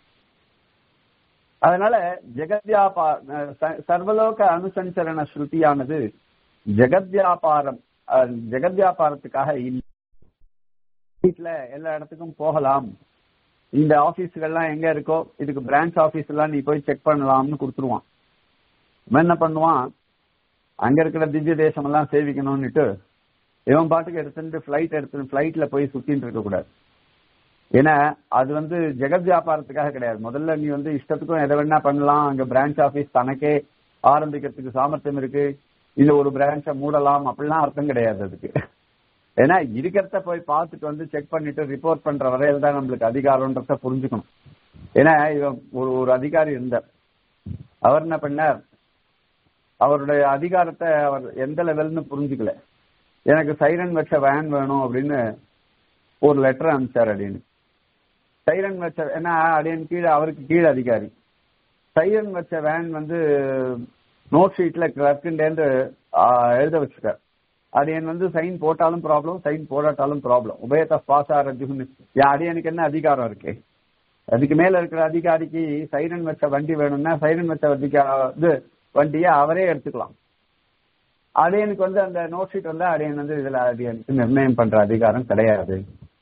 அதனால ஜெகத்யாபா சர்வலோக அனுசஞ்சரண ஸ்ருதியானது ஜெகத்யாபாரம் ஜெகத்யாபாரத்துக்காக இல்லை வீட்டுல எல்லா இடத்துக்கும் போகலாம் இந்த ஆபீஸ்கள்லாம் எங்க இருக்கோ இதுக்கு பிரான்ச் ஆபீஸ் எல்லாம் நீ போய் செக் பண்ணலாம்னு கொடுத்துருவான் இவன் என்ன பண்ணுவான் அங்க இருக்கிற திவ்ய தேசம் எல்லாம் சேவிக்கணும்னுட்டு இவன் பாட்டுக்கு எடுத்துட்டு ஃபிளைட் எடுத்து ஃபிளைட்ல போய் சுத்தின்னு இருக்க கூடாது ஏன்னா அது வந்து ஜெகத் வியாபாரத்துக்காக கிடையாது முதல்ல நீ வந்து இஷ்டத்துக்கும் எதை வேணா பண்ணலாம் அங்க பிரான்ச் ஆபீஸ் தனக்கே ஆரம்பிக்கிறதுக்கு சாமர்த்தியம் இருக்கு இல்ல ஒரு பிரான்ச்சை மூடலாம் அப்படிலாம் அர்த்தம் கிடையாது அதுக்கு ஏன்னா இருக்கிறத போய் பார்த்துட்டு வந்து செக் பண்ணிட்டு ரிப்போர்ட் பண்ற வரையில தான் நம்மளுக்கு அதிகாரம்ன்றத புரிஞ்சுக்கணும் ஏன்னா இவன் ஒரு ஒரு அதிகாரி இருந்தார் அவர் என்ன பண்ணார் அவருடைய அதிகாரத்தை அவர் எந்த லெவல்னு புரிஞ்சுக்கல எனக்கு சைரன் வச்ச வேன் வேணும் அப்படின்னு ஒரு லெட்டர் அனுப்பிச்சார் அப்படின்னு சைரன் வச்ச ஏன்னா அப்படின்னு கீழே அவருக்கு கீழே அதிகாரி சைரன் வச்ச வேன் வந்து நோட் ஷீட்ல கிளர்க்குண்டேந்து எழுத வச்சுட்டார் அடியன் வந்து சைன் போட்டாலும் ப்ராப்ளம் சைன் போடாட்டாலும் ப்ராப்ளம் உபயத்த பாஸ் ஆகிறதுக்கு அடியனுக்கு என்ன அதிகாரம் இருக்கு அதுக்கு மேல இருக்கிற அதிகாரிக்கு சைரன் வச்ச வண்டி வேணும்னா சைரன் வச்ச வண்டிக்கு இது வண்டியை அவரே எடுத்துக்கலாம் அடியனுக்கு வந்து அந்த நோட் ஷீட் வந்து அடியன் வந்து இதுல அடியனுக்கு நிர்ணயம் பண்ற அதிகாரம் கிடையாது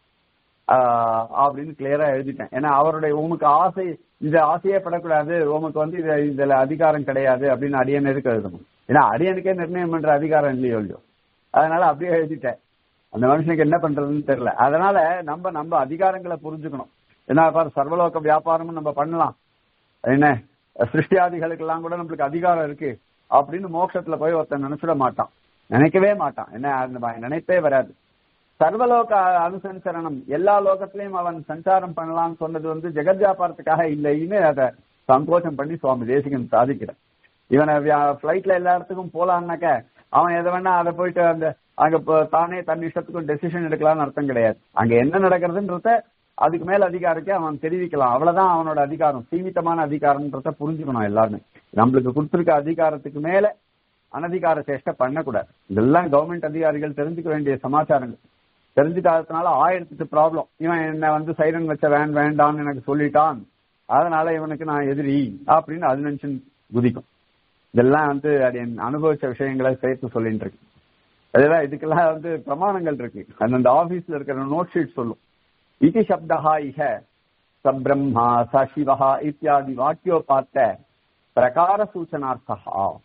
அப்படின்னு கிளியரா எழுதிட்டேன் ஏன்னா அவருடைய உமக்கு ஆசை இந்த ஆசையே படக்கூடாது உமக்கு வந்து இது இதுல அதிகாரம் கிடையாது அப்படின்னு அடியன் எதுக்கு எழுதணும் ஏன்னா அடியனுக்கே நிர்ணயம் பண்ற அதிகாரம் இல்லையோ இல்லையோ அதனால அப்படியே எழுதிட்டேன் அந்த மனுஷனுக்கு என்ன பண்றதுன்னு தெரியல அதனால நம்ம நம்ம அதிகாரங்களை புரிஞ்சுக்கணும் ஏன்னா பாரு சர்வலோக வியாபாரமும் நம்ம பண்ணலாம் என்ன சிருஷ்டியாதிகளுக்கு எல்லாம் கூட நம்மளுக்கு அதிகாரம் இருக்கு அப்படின்னு மோட்சத்துல போய் ஒருத்தன் நினைச்சிட மாட்டான் நினைக்கவே மாட்டான் என்ன அந்த நினைப்பே வராது சர்வலோக அனுசஞ்சரணம் எல்லா லோகத்திலையும் அவன் சஞ்சாரம் பண்ணலாம்னு சொன்னது வந்து ஜெகத் வியாபாரத்துக்காக இல்லைன்னு அதை சங்கோச்சம் பண்ணி சுவாமி தேசிகன் சாதிக்கிறான் இவனை பிளைட்ல எல்லா இடத்துக்கும் போலான்னாக்க அவன் எதை வேணா அதை போயிட்டு அந்த அங்க தானே தன் இஷ்டத்துக்கும் டெசிஷன் எடுக்கலாம்னு அர்த்தம் கிடையாது அங்க என்ன நடக்கிறதுன்றத அதுக்கு மேல அதிகாரிக்கு அவன் தெரிவிக்கலாம் அவ்வளவுதான் அவனோட அதிகாரம் சீமித்தமான அதிகாரம்ன்றத புரிஞ்சுக்கணும் எல்லாருமே நம்மளுக்கு கொடுத்திருக்க அதிகாரத்துக்கு மேல அனதிகார சேஷ்டை பண்ணக்கூடாது இதெல்லாம் கவர்மெண்ட் அதிகாரிகள் தெரிஞ்சுக்க வேண்டிய சமாச்சாரங்கள் தெரிஞ்சுக்காததுனால ஆயிரத்துக்கு ப்ராப்ளம் இவன் என்ன வந்து சைரன் வச்ச வேன் வேண்டாம்னு எனக்கு சொல்லிட்டான் அதனால இவனுக்கு நான் எதிரி அப்படின்னு அது நினைச்சு குதிக்கும் இதெல்லாம் வந்து அது என் அனுபவிச்ச விஷயங்களை சேர்த்து சொல்லிட்டு இருக்கு அதெல்லாம் இதுக்கெல்லாம் வந்து பிரமாணங்கள் இருக்கு அந்தந்த ஆபீஸ்ல இருக்கிற நோட் ஷீட் சொல்லும் இதி சப்தா இஹ சப்ரம்மா சசிவா இத்தியாதி வாக்கியோபாத்த பிரகார சூச்சனார்த்தா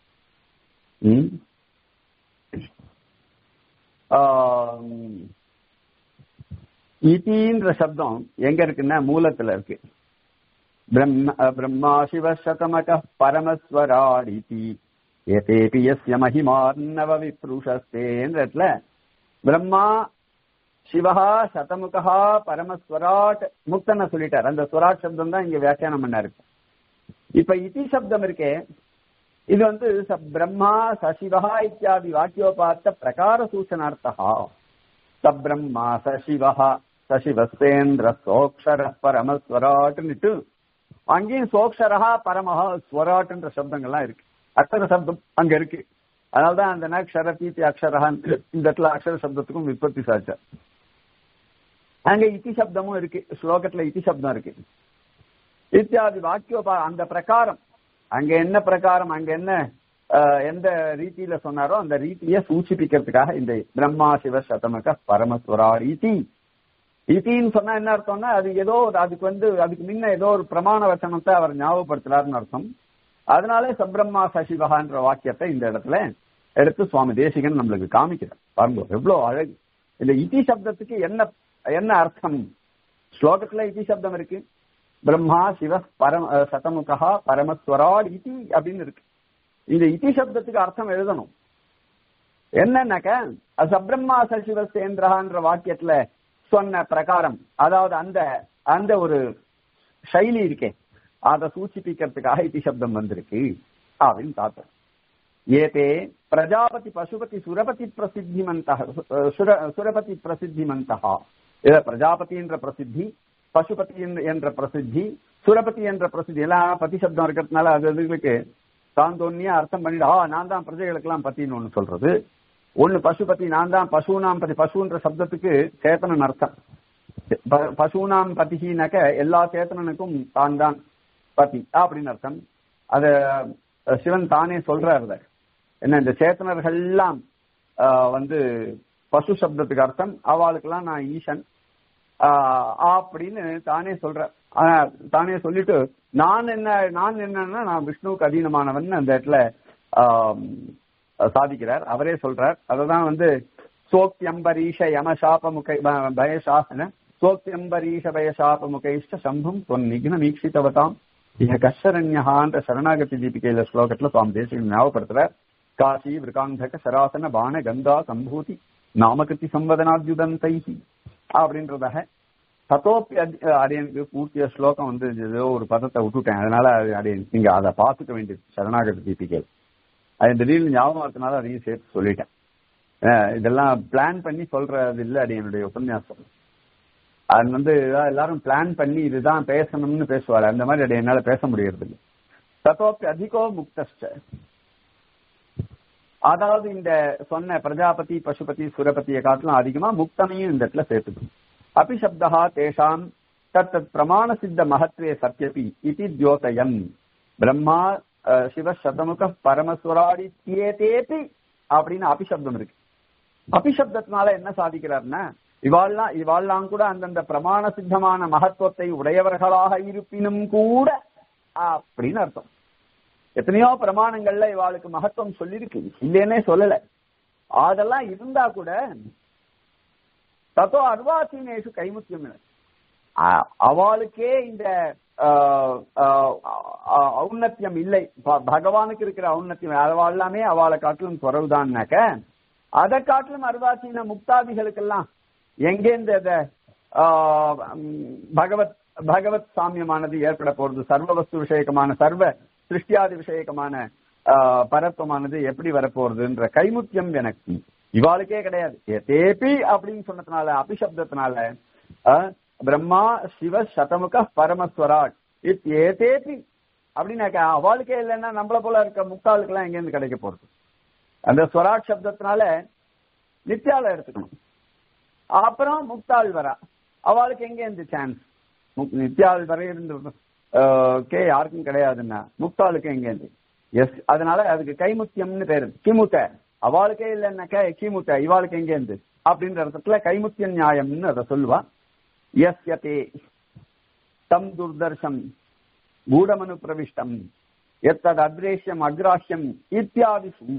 இதின்ற சப்தம் எங்க இருக்குன்னா மூலத்துல இருக்கு பிரம்ம பிரம்மா சிவ சதமக பரமஸ்வராடிதி ஏதேபி எஸ்ய மகிமார்ணவ விப்ருஷஸ்தேன்றதுல பிரம்மா சிவஹா சதமுகா பரமஸ்வராட் முக்தன சொல்லிட்டார் அந்த ஸ்வராட் சப்தம் தான் இங்க வியாக்கியானம் பண்ணாரு இப்ப இதி சப்தம் இருக்கே இது வந்து பிரம்மா சசிவா இத்தியாதி வாக்கியோபாத்த பிரகார சூச்சனார்த்தா சப்ரம்மா சசிவா சசிவஸ்தேந்திர சோக்ஷர பரமஸ்வராட்னுட்டு அங்கேயும் சோக்ஷரஹா பரமஹா ஸ்வராட்ன்ற சப்தங்கள்லாம் இருக்கு அக்ஷர சப்தம் அங்க இருக்கு அதனால்தான் அந்த நக்ஷர தீத்தி அக்ஷரஹான் இந்த இடத்துல அக்ஷர சப்தத்துக்கும் விற்பத்தி சாச்சார் அங்க இத்தி சப்தமும் இருக்கு ஸ்லோகத்துல இத்தி சப்தம் இருக்கு இத்தியாதி வாக்கியோபா அந்த பிரகாரம் அங்க என்ன பிரகாரம் அங்க என்ன எந்த ரீதியில சொன்னாரோ அந்த ரீதியை சூச்சிப்பிக்கிறதுக்காக இந்த பிரம்மா சிவ சதமக பரமஸ்வரா ரீதி இத்தின்னு சொன்னா என்ன அர்த்தம்னா அது ஏதோ அதுக்கு வந்து அதுக்கு முன்ன ஏதோ ஒரு பிரமாண வச்சனத்தை அவர் ஞாபகப்படுத்துறாருன்னு அர்த்தம் அதனாலே சப்ரம்மா சசிவகான்ற வாக்கியத்தை இந்த இடத்துல எடுத்து சுவாமி தேசிகன் நம்மளுக்கு காமிக்கிறார் பாருங்க எவ்வளவு அழகு இந்த இதி சப்தத்துக்கு என்ன என்ன அர்த்தம் ஸ்லோகத்துல இதி சப்தம் இருக்கு பிரம்மா சிவ பரம சதமுகா பரமஸ்வராட் இதி அப்படின்னு இருக்கு இந்த இதி சப்தத்துக்கு அர்த்தம் எழுதணும் என்னன்னாக்க சப்ரம்மா சசிவசேந்திரஹான்ற வாக்கியத்துல சொன்ன பிரகாரம் அதாவது அந்த அந்த ஒரு சைலி இருக்கே அதை சூச்சிப்பிக்கிறதுக்காக இத்தி சப்தம் வந்திருக்கு அப்படின்னு தாத்தர் ஏதே பிரஜாபதி பசுபதி சுரபதி பிரசித்திமந்தா சுரபதி பிரசித்திமந்தா இத பிரஜாபதி என்ற பிரசித்தி பசுபதி என்ற பிரசித்தி சுரபதி என்ற பிரசித்தி எல்லாம் பதி சப்தம் இருக்கிறதுனால அது இதுகளுக்கு தான் தோன்னியா அர்த்தம் பண்ணிட்டு ஆ நான் தான் பிரஜைகளுக்கெல்லாம் பத்தின்னு ஒண்ணு சொல்றது ஒண்ணு பசுபதி நான் தான் பசுனாம் பதி பசுன்ற சப்தத்துக்கு சேத்தனன் அர்த்தம் பசுனாம் பதிகினாக்க எல்லா சேத்தனனுக்கும் தான் தான் பதி அப்படின்னு அர்த்தம் அத சிவன் தானே சொல்றாரு என்ன இந்த சேத்தனர்கள் எல்லாம் வந்து பசு சப்தத்துக்கு அர்த்தம் அவளுக்கெல்லாம் நான் ஈசன் அப்படின்னு தானே சொல்ற தானே சொல்லிட்டு நான் என்ன நான் என்னன்னா நான் விஷ்ணுவுக்கு அதீனமானவன் அந்த இடத்துல அஹ், சாதிக்கிறார் அவரே சொல்றார் அததான் வந்து சோக்தியம்பரீஷ யமசாப முகை ப- பயசாசன சோக்தியம்பரீஷ பயசாப முகைஷ்ட சம்பும் தொன்னிகின மீட்சித்தவதாம் இக கஷரண்யஹான்ற சரணாகதி தீபிகையில ஸ்லோகத்துல சுவாமி தேசிகன் ஞாபகப்படுத்துறார் காசி விருகாந்தக சராசன பான கங்கா சம்பூதி நாமகிருதி சம்பதனாத்யுதந்தைஹி அப்படின்றதாக தத்தோப்பி அடியனுக்கு பூர்த்திய ஸ்லோகம் வந்து ஏதோ ஒரு பதத்தை விட்டுட்டேன் அதனால அது அடியன் நீங்க அதை பார்த்துக்க வேண்டியது சரணாகதி தீபிகை அது திடீர்னு ஞாபகம் இருக்கனால அதையும் சேர்த்து சொல்லிட்டேன் அஹ் இதெல்லாம் பிளான் பண்ணி சொல்றது இல்லை அடியனுடைய உபன்யாசம் அது வந்து இதான் எல்லாரும் பிளான் பண்ணி இதுதான் பேசணும்னு பேசுவாரு அந்த மாதிரி அடி என்னால பேச முடியறது இல்லை தத்தோப்பி அதிகோ முக்தஸ்ட அதாவது இந்த சொன்ன பிரஜாபதி பசுபதி சுரபதியை காட்டிலும் அதிகமா முக்தனையும் இந்த இடத்துல சேர்த்துக்கணும் அபிசப்தா தேஷாம் தத் தத் பிரமாண சித்த மகத்வே சத்யபி இது தியோதயம் பிரம்மா அஹ், சிவ சதமுக பரமஸ்வராடி தியேதேபி அப்படின்னு அபிசப்தம் இருக்கு அபிசப்தத்தினால என்ன சாதிக்கிறார்னா இவாள்லாம் இவாள்லாம் கூட அந்தந்த பிரமாண சித்தமான மகத்துவத்தை உடையவர்களாக இருப்பினும் கூட அப்படின்னு அர்த்தம் எத்தனையோ பிரமாணங்கள்ல இவாளுக்கு மகத்துவம் சொல்லியிருக்கு இல்லைன்னே சொல்லல அதெல்லாம் இருந்தா கூட தத்தோ அர்வாசீனேஷு கைமுத்தியம் என. அ- அவளுக்கே இந்த ஆஹ், ஆஹ், ஆஹ், ஔன்னத்தியம் இல்லை ப- பகவானுக்கு இருக்கிற ஔன்னத்தியம் அவள் எல்லாமே அவளை காட்டிலும் குறவுதான்னாக்க அதை காட்டிலும் அர்வாசீன முக்தாதிகளுக்கெல்லாம் எங்கேருந்து அத ஆஹ், உம், பகவத் பகவத் சாமியமானது ஏற்பட போறது சர்வ வஸ்து விஷயகமான சர்வ சிருஷ்டியாதி விஷயகமான ஆஹ், பரத்துவமானது எப்படி வரப்போறதுன்ற கைமுத்தியம் எனக்கு இவாளுக்கே கிடையாது தேபி அப்படின்னு சொன்னதுனால அபிசப்தத்தினால ஆஹ், பிரம்மா சிவ சதமுக பரமஸ்வராட் இத் ஏதேபி அப்படின்னாக்க அவளுக்கே இல்லைன்னா நம்மள போல இருக்க முக்காலுக்கு எல்லாம் எங்கேருந்து கிடைக்க போறது அந்த ஸ்வராட் சப்தத்தினால நித்யால எடுத்துக்கணும் அப்புறம் முக்தாள் வரா அவளுக்கு எங்க இருந்து சான்ஸ் நித்யாள் வரை இருந்து ஆஹ், கே யாருக்கும் கிடையாதுன்னா முக்தாளுக்கு எங்க இருந்து எஸ் அதனால அதுக்கு கைமுத்தியம்னு பேரு கிமுத்த அவளுக்கே இல்லைன்னாக்கா கிமுத்த இவாளுக்கு எங்க இருந்து அப்படின்ற அர்த்தத்துல கைமுத்திய நியாயம்னு அதை சொல்லுவா எஸ்யதே தம் துர்தர்ஷம் கூடமனு பிரவிஷ்டம் எத்தது அத்ரேஷ்யம் அக்ராஹ்யம் இத்தியாதிஷு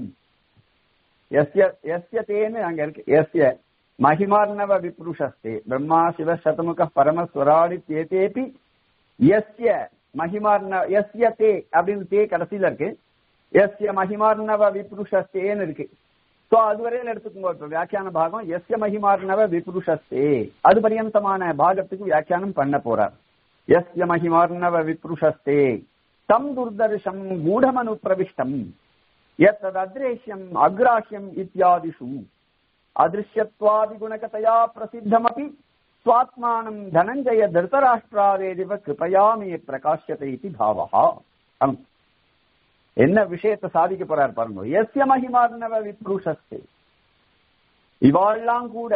எஸ்ய எஸ்யதேன்னு அங்க இருக்கு எஸ்ய மகிமார்ணவ விப்ருஷஸ்தே பிரம்மா சிவ சதமுக பரமஸ்வராடி தேதேபி எஸ்ய மகிமார்ண எஸ்ய தே அப்படின்னு தே கடைசியில இருக்கு எஸ்ய மகிமார்ணவ விப்ருஷஸ்தேன்னு இருக்கு சோ அதுவரையில எடுத்துக்கோங்க இப்ப வியாக்கியான பாகம் எஸ்ய மகிமார்ணவ விப்ருஷஸ்தே அது பரியந்தமான பாகத்துக்கு வியாக்கியானம் பண்ண போறார் எஸ்ய மகிமார்ணவ விப்ருஷஸ்தே தம் துர்தர்ஷம் கூடமனு பிரவிஷ்டம் எத்ததத்ரேஷ்யம் அக்ராஹ்யம் இத்தியாதிஷு अदृश्यत्वादिगुणकतया प्रसिद्धमपि स्वात्मानं धनञ्जय धृतराष्ट्रादेव कृपया मे प्रकाश्यते इति भावः அம். என்ன விஷயத்தை சாதிக்க போறார் பாருங்க எஸ்ய மகிமார்ணவ விப்ரூஷஸ்தே இவாள்லாம் கூட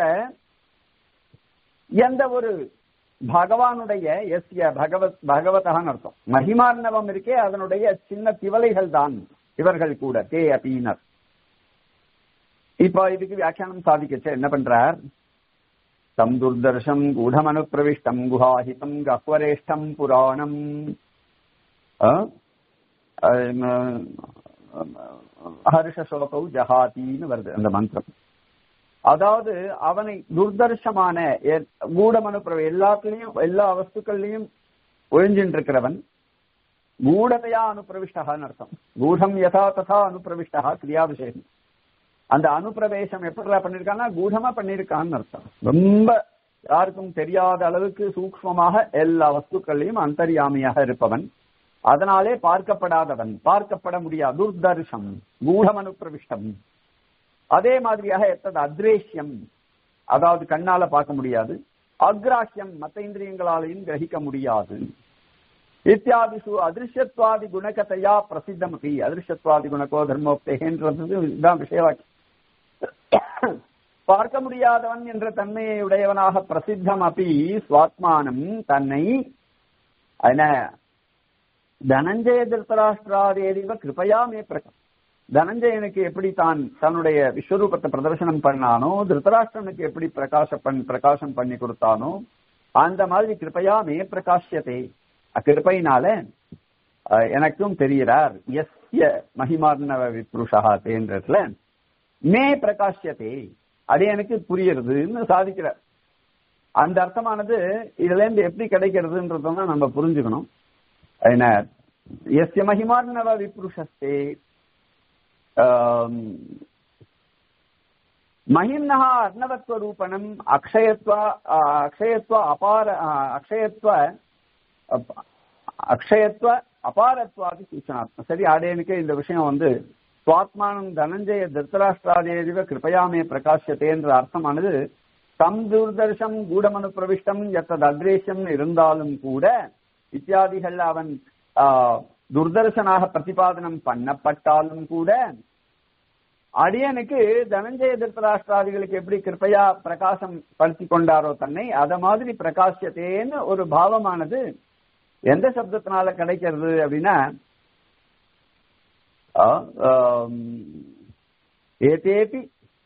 எந்த ஒரு பகவானுடைய எஸ்ய பகவத் பகவதகான்னு அர்த்தம் மகிமார்ணவம் இருக்கே அதனுடைய சின்ன திவலைகள் தான் இவர்கள் கூட தே அப்பீனர் இப்ப இதுக்கு வியாக்கியானம் சாதிக்கச்ச என்ன பண்றார் தம் துர்தர்ஷம் கூடமனு பிரவிஷ்டம் குஹாஹிதம் கஹ்வரேஷ்டம் புராணம் அஹ், அஹ், ஹர்ஷசோகௌ ஜஹாத்தின்னு வருது அந்த மந்திரம் அதாவது அவனை துர்தர்ஷமான எ- கூடமனு பிரவி எல்லாத்துலயும் எல்லா வஸ்துக்கள்லயும் ஒழிஞ்சின்னு இருக்கிறவன் கூடதையா அனுப்பிரவிஷ்டகான்னு அர்த்தம் கூடம் யதா ததா அனுப்பிரவிஷ்டா கிரியா விஷயம் அந்த அனுப்பிரவேசம் எப்படிடா பண்ணிருக்கான்னா கூடமா பண்ணிருக்கான்னு அர்த்தம் ரொம்ப யாருக்கும் தெரியாத அளவுக்கு சூக்ஷ்மமாக எல்லா வஸ்துக்கள்லையும் அந்தர்யாமியாக இருப்பவன் அதனாலே பார்க்கப்படாதவன் பார்க்கப்பட முடியாது துர்தர்ஷம் கூடம் அனுப்பிரவிஷ்டம் அதே மாதிரியாக எத்தது அத்ரேஷ்யம் அதாவது கண்ணால பார்க்க முடியாது அக்ராஹ்யம் மத்த இந்திரியங்களாலையும் கிரகிக்க முடியாது இத்தியாதிசு அதிருஷ்யத்வாதி குணகத்தையா பிரசித்தம் அப்படி அதிருஷ்யத்வாதி குணக்கோ தர்மோக்தேன்றது இதுதான் விஷயவாக்கி பார்க்க முடியாதவன் என்ற தன்மையை உடையவனாக பிரசித்தம் அப்படி சுவாத்மானம் தன்னை என்ன தனஞ்சய திருத்தராஷ்டிராதேதிவ கிருபையா மே பிரகம் தனஞ்சயனுக்கு எப்படி தான் தன்னுடைய விஸ்வரூபத்தை பிரதர்சனம் பண்ணானோ திருத்தராஷ்டிரனுக்கு எப்படி பிரகாச பண் பிரகாசம் பண்ணி கொடுத்தானோ அந்த மாதிரி கிருபையா மே பிரகாசியத்தை அக்கிருப்பையினால அஹ், எனக்கும் தெரிகிறார் எஸ்ய மகிமார்ணவ விப்ருஷா தேன்றதுல மே பிரகாஷ்யதே அது எனக்கு புரியுறதுன்னு சாதிக்கிறார் அந்த அர்த்தமானது இதுல இருந்து எப்படி கிடைக்கிறதுன்றதான் நம்ம புரிஞ்சுக்கணும் என்ன எஸ்ய மகிமார்ணவ விப்ருஷஸ்தே ஆம், महिम्नः अर्णवत्वरूपणम् अक्षयत्व आ, अक्षयत्व अपार आ, अक्षयत्व அப்- அக்ஷயத்துவ அபாரத்வாதி சூச்சனாத்ம சரி ஆடேனுக்கு இந்த விஷயம் வந்து சுவாத்மானம் தனஞ்சய திருத்தராஷ்டிராதேதிவ கிருபயாமே பிரகாசியத்தேன்ற அர்த்தமானது தம் தூர்தர்ஷம் கூடமனு பிரவிஷ்டம் எத்தது அக்ரேஷம் இருந்தாலும் கூட இத்தியாதிகள் அவன் ஆ, துர்தர்சனாக பிரதிபாதனம் பண்ணப்பட்டாலும் கூட அடியனுக்கு தனஞ்சய திருத்தராஷ்டிராதிகளுக்கு எப்படி கிருப்பையா பிரகாசம் படுத்தி கொண்டாரோ தன்னை அத மாதிரி பிரகாசியத்தேன்னு ஒரு பாவமானது எந்த சப்தத்தினால கிடைக்கிறது அப்படின்னா ஆ, ஆம், ஏதேபி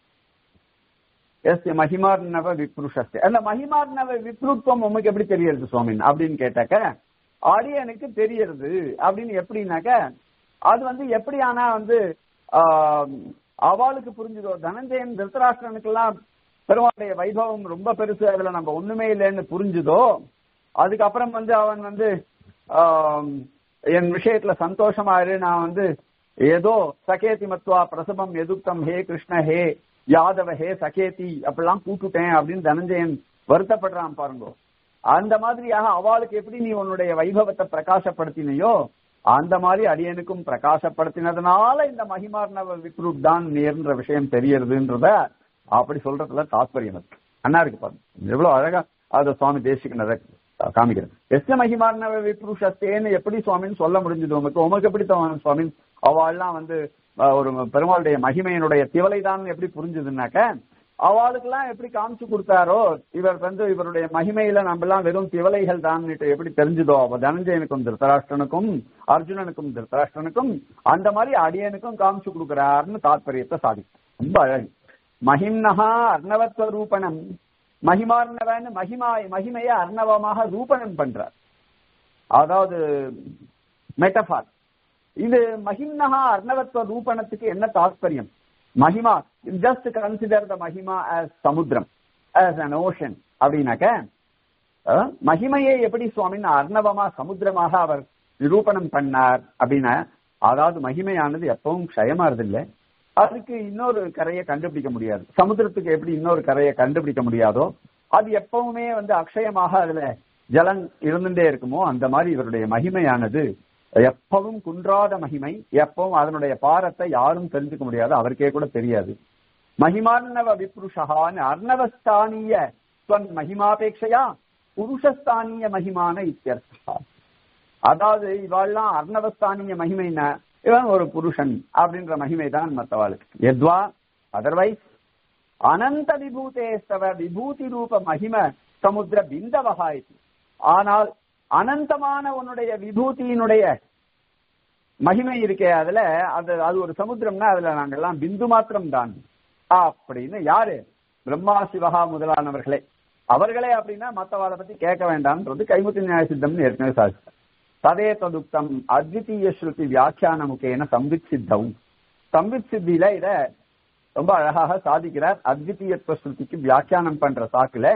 எஸ் மகிமார்ணவ விப்ருஷஸ்தே அந்த மகிமார்ணவ விப்ருத்வம் உமக்கு எப்படி தெரியறது சுவாமின் அப்படின்னு கேட்டாக்க ஆடியனுக்கு தெரியறது அப்படின்னு எப்படின்னாக்க அது வந்து எப்படி ஆனா வந்து ஆம், அவளுக்கு புரிஞ்சுதோ தனஞ்சயன் திருத்தராஷ்டிரனுக்கெல்லாம் பெருமாளுடைய வைபவம் ரொம்ப பெருசு அதுல நம்ம ஒண்ணுமே இல்லைன்னு புரிஞ்சுதோ அதுக்கப்புறம் வந்து அவன் வந்து ஆம், என் விஷயத்துல சந்தோஷமா இரு நான் வந்து ஏதோ சகேதி மத்வா பிரசவம் எதுக்தம் ஹே கிருஷ்ண ஹே யாதவ ஹே சகேதி அப்படிலாம் கூட்டுட்டேன் அப்படின்னு தனஞ்சயன் வருத்தப்படுறான் பாருங்க அந்த மாதிரியாக அவளுக்கு எப்படி நீ உன்னுடைய வைபவத்தை பிரகாசப்படுத்தினையோ அந்த மாதிரி அடியனுக்கும் பிரகாசப்படுத்தினதுனால இந்த மகிமார்ணவ விக்ருட் தான் நேர்ன்ற விஷயம் தெரியறதுன்றத அப்படி சொல்றதுல தாத்பரியம் இருக்கு அண்ணா இருக்கு பாருங்க எவ்வளவு அழகா அத சுவாமி தேசிகனத காமிக்கிறேன் எஸ்ய மகிமார்ணவ விப்ருஷத்தேன்னு எப்படி சுவாமின்னு சொல்ல முடிஞ்சது உமக்கு உமக்கு எப்படி தோணும் சுவாமி அவள்லாம் வந்து அஹ், ஒரு பெருமாளுடைய மகிமையினுடைய திவலை தான் எப்படி புரிஞ்சுதுன்னாக்க அவளுக்கெல்லாம் எப்படி காமிச்சு கொடுத்தாரோ இவர் வந்து இவருடைய மகிமையில நம்ம எல்லாம் வெறும் திவலைகள் தான் எப்படி தெரிஞ்சதோ அவ தனஞ்சயனுக்கும் திருத்தராஷ்டிரனுக்கும் அர்ஜுனனுக்கும் திருத்தராஷ்டிரனுக்கும் அந்த மாதிரி அடியனுக்கும் காமிச்சு கொடுக்கிறாருன்னு தாத்பரியத்தை சாதிக்கும் ரொம்ப அழகு மகிம்னஹா அர்ணவத்வ ரூபணம் மகிமார்ணவன் மகிமா மகிமையை அர்ணவமாக ரூபணம் பண்றார் அதாவது மெட்டபார் இது மகிம்னஹா அர்ணவத்வ ரூபணத்துக்கு என்ன தாத்பரியம் மகிமா ஜஸ்ட் கன்சிடர் த மகிமா as சமுத்திரம் as an ocean அப்படின்னாக்க அஹ், மகிமையை எப்படி சுவாமின் அர்ணவமா சமுத்திரமாக அவர் நிரூபணம் பண்ணார் அப்படின்னா அதாவது மகிமையானது எப்பவும் க்ஷயமாறது இல்ல அதுக்கு இன்னொரு கரையை கண்டுபிடிக்க முடியாது சமுத்திரத்துக்கு எப்படி இன்னொரு கரையை கண்டுபிடிக்க முடியாதோ அது எப்பவுமே வந்து அக்ஷயமாக அதுல ஜலம் இருந்துட்டே இருக்குமோ அந்த மாதிரி இவருடைய மகிமையானது எப்பவும் குன்றாத மகிமை எப்பவும் அதனுடைய பாரத்தை யாரும் தெரிஞ்சுக்க முடியாது அவருக்கே கூட தெரியாது மகிமார்ணவ விப்ருஷகான் அர்ணவஸ்தானிய ஸ்வன் மகிமாபேட்சையா புருஷஸ்தானிய மகிமான இத்தியர்த்தா அதாவது இவாள்லாம் அர்ணவஸ்தானிய மகிமைன்னா இவன் ஒரு புருஷன் அப்படின்ற மகிமை தான் மற்றவாளுக்கு எத்வா அதர்வைஸ் அனந்த விபூதேஸ்தவ விபூதி ரூப மகிம சமுத்திர பிந்தவகா இது ஆனால் அனந்தமான உன்னுடைய விபூதியினுடைய மகிமை இருக்கே அதுல அது அது ஒரு சமுத்திரம்னா அதுல நாங்கெல்லாம் பிந்து மாத்திரம் தான் அப்படின்னு யாரு பிரம்மா சிவகா முதலானவர்களே அவர்களே அப்படின்னா மத்தவாளை பத்தி கேட்க வேண்டாம்ன்றது கைமுத்தி நியாய சித்தம்னு ஏற்கனவே சாதிச்சார் ததே ததுக்தம் அத்விதீய ஸ்ருதி வியாக்கியான முகேன சம்வித் சித்தம் சம்வித் சித்தியில இத ரொம்ப அழகாக சாதிக்கிறார் அத்விதீயத்துவ ஸ்ருதிக்கு வியாக்கியானம் பண்ற சாக்குல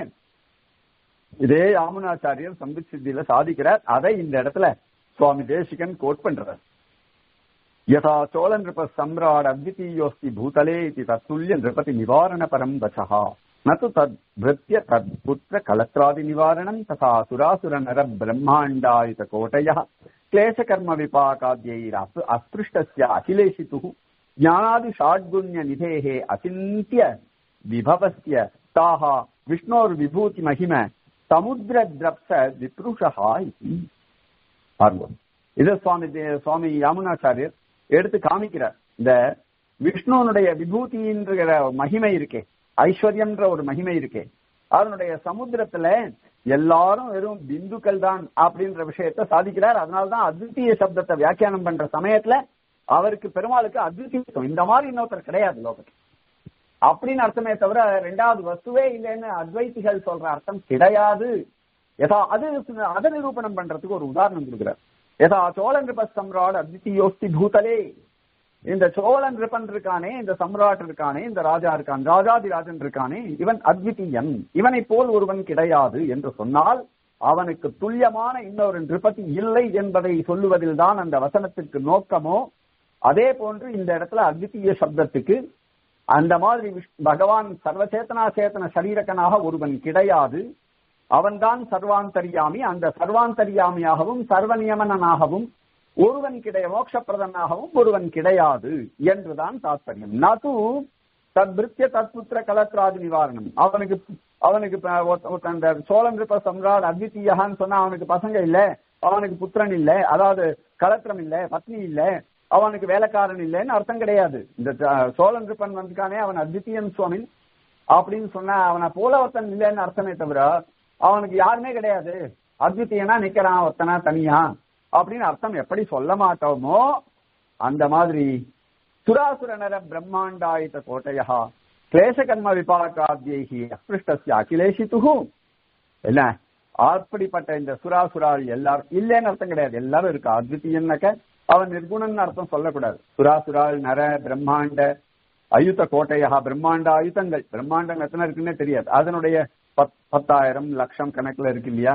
இதே யாமுனாச்சாரியர் சம்பித் சித்தியில சாதிக்கிறார் அதை இந்த இடத்துல சுவாமி தேசிகன் கோட் பண்றார் யதா சோழ நிருப சம்ராட் அத்விதீயோஸ்தி பூதலே இது தத்துல்ய நிருபதி நிவாரண பரம் வச்சா நது தத் விருத்திய தத் புத்திர கலத்ராதி நிவாரணம் ததா சுராசுர நர பிரம்மாண்டாயுத கோட்டய கிளேச கர்ம விபாகாத்யைர் அஸ்- அஸ்பிருஷ்டஸ்ய அகிலேஷிது ஞானாதி ஷாட்குண்ய நிதேஹே அசிந்திய விபவஸ்ய தாஹா விஷ்ணோர் விபூதி மகிம சமுத்திர திரப்ச விப்ருஷா இதி பாருங்க இது சுவாமி தே- சுவாமி யாமுனாச்சாரியர் எடுத்து காமிக்கிறார் இந்த விஷ்ணுனுடைய விபூதின்ற மகிமை இருக்கே ஐஸ்வர்யம்ன்ற ஒரு மகிமை இருக்கே அதனுடைய சமுத்திரத்துல எல்லாரும் வெறும் பிந்துக்கள் தான் அப்படின்ற விஷயத்த சாதிக்கிறார் அதனாலதான் அத்விதீய சப்தத்தை வியாக்கியானம் பண்ற சமயத்துல அவருக்கு பெருமாளுக்கு அத்விதீயம் இந்த மாதிரி இன்னொருத்தர் கிடையாது லோகத்துல அப்படின்னு அர்த்தமே தவிர ரெண்டாவது வஸ்துவே இல்லைன்னு அத்வைத்திகள் சொல்ற அர்த்தம் கிடையாது யதா அது அதை நிரூபணம் பண்றதுக்கு ஒரு உதாரணம் கொடுக்கிறார் யதா சோழ நிருப சம்ராட் அத்விதீயோஸ்தி பூதலே இந்த சோழன் நிருபன் இருக்கானே இந்த சம்ராட் இருக்கானே இந்த ராஜா இருக்கான் ராஜாதிராஜன் இருக்கானே இவன் அத்விதீயன் இவனை போல் ஒருவன் கிடையாது என்று சொன்னால் அவனுக்கு துல்லியமான இன்னொரு நிருபதி இல்லை என்பதை சொல்லுவதில் தான் அந்த வசனத்திற்கு நோக்கமோ அதே போன்று இந்த இடத்துல அத்விதீய சப்தத்துக்கு அந்த மாதிரி விஷ்- பகவான் சர்வசேதனா சேத்தன சரீரக்கனாக ஒருவன் கிடையாது அவன்தான் சர்வாந்தரியாமி அந்த சர்வாந்தரியாமியாகவும் சர்வநியமனனாகவும் ஒருவன் கிடை மோட்சப்பிரதனாகவும் ஒருவன் கிடையாது என்றுதான் தாத்பரியம் நது தத்பிருத்திய தத்புத்திர கலத்ராதி நிவாரணம் அவனுக்கு அவனுக்கு ப- ஒருத்த- ஒருத்த அந்த சோழன் இருப்ப சம்ராட் அத்விதீயகான்னு சொன்னா அவனுக்கு பசங்க இல்ல அவனுக்கு புத்திரன் இல்ல அதாவது கலத்திரம் இல்ல பத்னி இல்ல அவனுக்கு வேலைக்காரன் இல்லைன்னு அர்த்தம் கிடையாது இந்த ச- சோழன் இருப்பன் வந்துக்கானே அவன் அத்விதீயன் சுவாமி அப்படின்னு சொன்னா அவனை போல ஒருத்தன் இல்லைன்னு அர்த்தமே தவிர அவனுக்கு யாருமே கிடையாது அத்விதீயனா நிக்கிறான் ஒருத்தனா தனியா அப்படின்னு அர்த்தம் எப்படி சொல்ல மாட்டோமோ அந்த மாதிரி சுராசுர நர பிரம்மாண்டாயித கோட்டையா கிளேசகர்ம விபாகாத்யேகி அஸ்பிருஷ்டஸ்ய அகிலேஷித்துகு என்ன அப்படிப்பட்ட இந்த சுராசுரால் எல்லாரும் இல்லைன்னு அர்த்தம் கிடையாது எல்லாரும் இருக்கா அத்விதீயன்னாக்க அவன் நிர்குணன் அர்த்தம் சொல்லக்கூடாது சுராசுரால் நர பிரம்மாண்ட அயுத கோட்டையா பிரம்மாண்ட ஆயுதங்கள் பிரம்மாண்டம் எத்தனை இருக்குன்னே தெரியாது அதனுடைய பத்- பத்தாயிரம் லட்சம் கணக்குல இருக்கு இல்லையா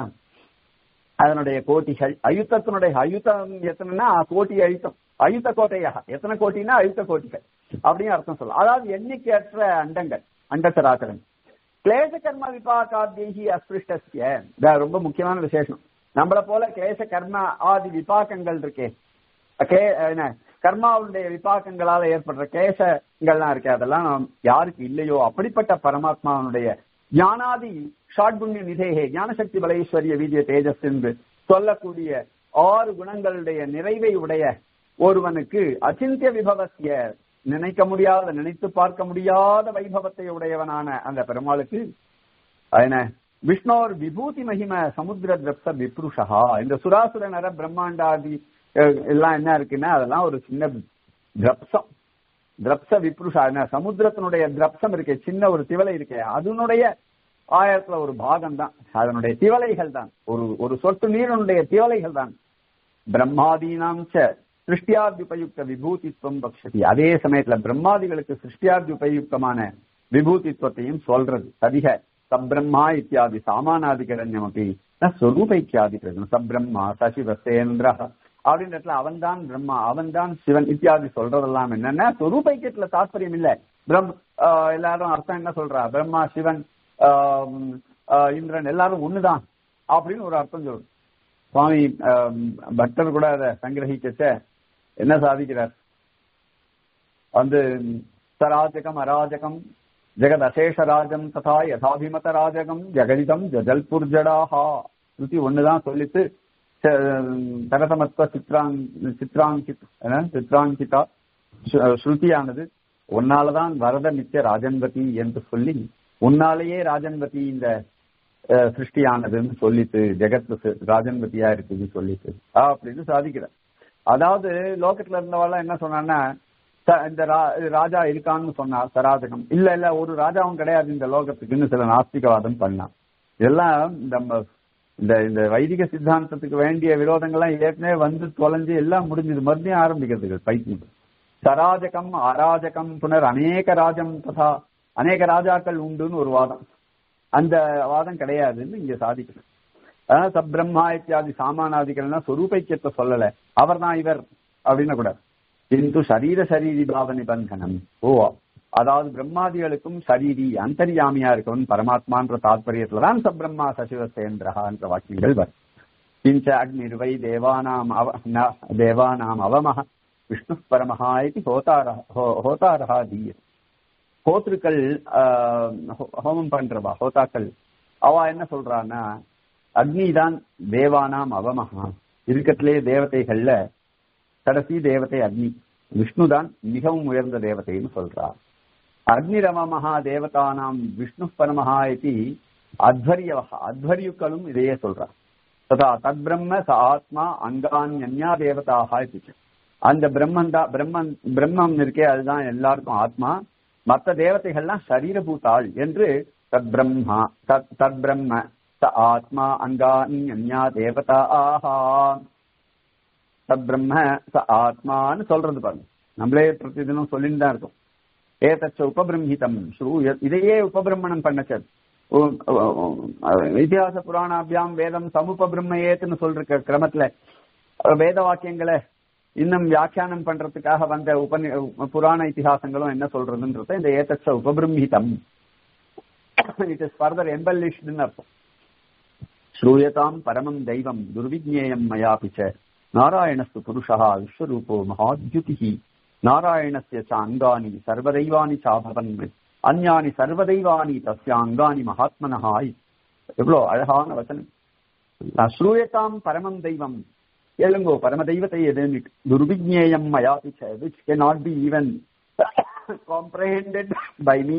அதனுடைய கோட்டிகள் அயுத்தத்தினுடைய அயுத்தம் எத்தனைன்னா கோட்டி அயுத்தம் அயுத்த கோட்டையா எத்தனை கோட்டினா அயுத்த கோட்டிகள் அப்படின்னு அர்த்தம் சொல்லலாம் அதாவது எண்ணிக்கையற்ற அண்டங்கள் அண்டச்சராச்சரம் கிளேச கர்ம விபாகாத்யேகி அஸ்பிருஷ்டஸ்ய இது ரொம்ப முக்கியமான விசேஷம் நம்மள போல கிளேச கர்ம ஆதி விபாக்கங்கள் இருக்கே கே- என்ன கர்மாவுடைய விபாக்கங்களால ஏற்படுற கேசங்கள்லாம் இருக்கு அதெல்லாம் நாம் யாருக்கு இல்லையோ அப்படிப்பட்ட பரமாத்மாவனுடைய ஞானாதி ஷாட்புண்ணிய நிதேகே ஞானசக்தி பலேஸ்வரிய வீதிய தேஜஸ் என்று சொல்லக்கூடிய ஆறு குணங்களுடைய நிறைவை உடைய ஒருவனுக்கு அச்சிந்திய விபவசிய நினைக்க முடியாத நினைத்து பார்க்க முடியாத வைபவத்தை உடையவனான அந்த பெருமாளுக்கு என்ன விஷ்ணோர் விபூதி மகிம சமுத்திர திரப்ச விப்ருஷா இந்த சுராசுர நர பிரம்மாண்டாதி அஹ், எல்லாம் என்ன இருக்குன்னா அதெல்லாம் ஒரு சின்ன திரப்சம் திரப்ச விப்ருஷா என்ன சமுத்திரத்தினுடைய திரப்சம் இருக்கே சின்ன ஒரு திவலை இருக்கே அதனுடைய ஆயிரத்துல ஒரு பாகம் தான் அதனுடைய திவலைகள் தான் ஒரு ஒரு சொட்டு நீரினுடைய திவலைகள் தான் பிரம்மாதீனாம் ச சிருஷ்டியாத்யுபயுக்த விபூதித்வம் பக்ஷதி அதே சமயத்துல பிரம்மாதிகளுக்கு சிருஷ்டியாத்யுபயுக்தமான விபூதித்வத்தையும் சொல்றது அதிக சப்ரம்மா இத்தியாதி சாமானாதிகரண்யம் அப்படி ஸ்வரூபைக்கியாதி பிரதம் சப்ரம்மா சசிவசேந்திர அப்படின்றதுல அவன் தான் பிரம்மா அவன் தான் சிவன் இத்தியாதி சொல்றதெல்லாம் என்னன்னா ஸ்வரூபைக்கியத்துல தாற்பயம் இல்ல பிரம் ஆஹ் எல்லாரும் அர்த்தம் என்ன சொல்றா பிரம்மா சிவன் ஆஹ் ஆஹ் இந்திரன் எல்லாரும் ஒண்ணுதான் அப்படின்னு ஒரு அர்த்தம் சொல்றோம் சுவாமி ஆஹ் பக்தர் கூட அதை சங்கிரகிக்கச்ச என்ன சாதிக்கிறார் வந்து சராஜகம் அராஜகம் ஜெகத் அசேஷராஜம் ததா யதாபிமத ராஜகம் ஜெகதிதம் ஜஜல்புர் ஜடாஹா ஸ்ருதி ஒண்ணுதான் சொல்லிட்டு ச- தரதமத்வ சித்ராங் சித்ராங்கித் என்ன? சித்ராங்கிதா ஸ்ரு- ஸ்ருதியானது உன்னாலதான் வரத நித்திய ராஜன்வதி என்று சொல்லி உன்னாலேயே ராஜன்வதி இந்த அஹ், சிருஷ்டியானதுன்னு சொல்லிட்டு ஜெகத் ராஜன்வதியா இருக்குது சொல்லிட்டு அப்படின்னு சாதிக்கிறார் அதாவது லோகத்துல இருந்தவாள் என்ன சொன்னான்னா ச- இந்த ரா- ராஜா இருக்கான்னு சொன்னா சராஜகம் இல்ல இல்ல ஒரு ராஜாவும் கிடையாது இந்த லோகத்துக்குன்னு சில நாஸ்திகவாதம் பண்ணான் இதெல்லாம் நம்ம இந்த இந்த வைதிக சித்தாந்தத்துக்கு வேண்டிய விரோதங்கள்லாம் ஏற்கனவே வந்து தொலைஞ்சு எல்லாம் முடிஞ்சது மறுபடியும் ஆரம்பிக்கிறதுக்கு பைத்தியம் சராஜகம் அராஜகம் புனர் அநேக ராஜம் ததா அநேக ராஜாக்கள் உண்டுன்னு ஒரு வாதம் அந்த வாதம் கிடையாதுன்னு இங்க சாதிக்கணும் அதான் சப்ரம்மா இத்தியாதி சாமானாதிகள்னா சொரூபைக்கியத்தை சொல்லல அவர் தான் இவர் அப்படின்னு கூடாது கிந்து சரீர சரீரி பாவ நிபந்தனம் ஓ அதாவது பிரம்மாதிகளுக்கும் சரீரி அந்தரியாமியா இருக்கவன் பரமாத்மான்ற தாத்பரியத்துலதான் சப்ரம்மா சசிவசேந்திரஹான்ற வாக்கியங்கள் வரும் கிஞ்ச அக்னிர்வை தேவானாம் அவ ந தேவானாம் அவமஹ விஷ்ணு பரமஹா இது ஹோதார ஹோ- ஹோதாரஹா தீய ஹோத்ருக்கள் ஆஹ், ஹோ- ஹோமம் பண்றவா ஹோதாக்கள் அவ என்ன சொல்றான்னா அக்னி தான் தேவானாம் அவமஹா இருக்கத்திலே தேவதைகள்ல கடைசி தேவதை அக்னி விஷ்ணு தான் மிகவும் உயர்ந்த தேவதைன்னு சொல்றா அக்னிரமமஹா தேவதானாம் விஷ்ணு பரமஹா இது அத்வரியவஹா அத்வரியுக்களும் இதையே சொல்றா ததா தத் பிரம்ம ச ஆத்மா அங்கான்யா தேவதாக இது அந்த பிரம்மன் தான் பிரம்மன் பிரம்மம் இருக்கே அதுதான் எல்லாருக்கும் ஆத்மா மற்ற தேவதைகள்லாம் சரீரபூதாள் என்று தத் பிரம்மா தத் தத் பிரம்ம ச ஆத்மா அங்கான்யா தேவதா ஆஹா தத் பிரம்ம ச ஆத்மான்னு சொல்றது பாருங்க நம்மளே பிரதி தினம் சொல்லிட்டு தான் இருக்கோம் ஏதச்ச உபபிரம்ஹிதம் ஸ்ரூய இதையே உபபிரம்மணம் பண்ணச்சது இதிகாச புராணாபியாம் வேதம் சமுபபிரம்மயேத்துன்னு சொல்ற கிரமத்துல வேத வாக்கியங்களை இன்னும் வியாக்கியானம் பண்றதுக்காக வந்த உபநி புராண இத்திஹாசங்களும் என்ன சொல்றதுன்றத இந்த ஏதச்ச உபபிரம்ஹிதம் இட் இஸ் ஃபர்தர் எம்பல்லிஷ்டுன்னு அர்த்தம் ஸ்ரூயதாம் பரமம் தெய்வம் துர்விஜ்ஞேயம் மயாபிச்ச நாராயணஸ்து புருஷா விஸ்வரூபோ மகாத்யுதி நாராயணஸ்ய ச அங்கானி சர்வதைவானி சாபவன் அந்யானி சர்வதைவானி தஸ்ய அங்கானி மகாத்மனஹாய் எவ்வளவு அழகான வசனம் ஸ்ரூயதாம் பரமம் தெய்வம் கேளுங்கோ பரம தெய்வத்தை எது துர்விஜ்ஞேயம் மயாபிச்ச which can not be even comprehended by me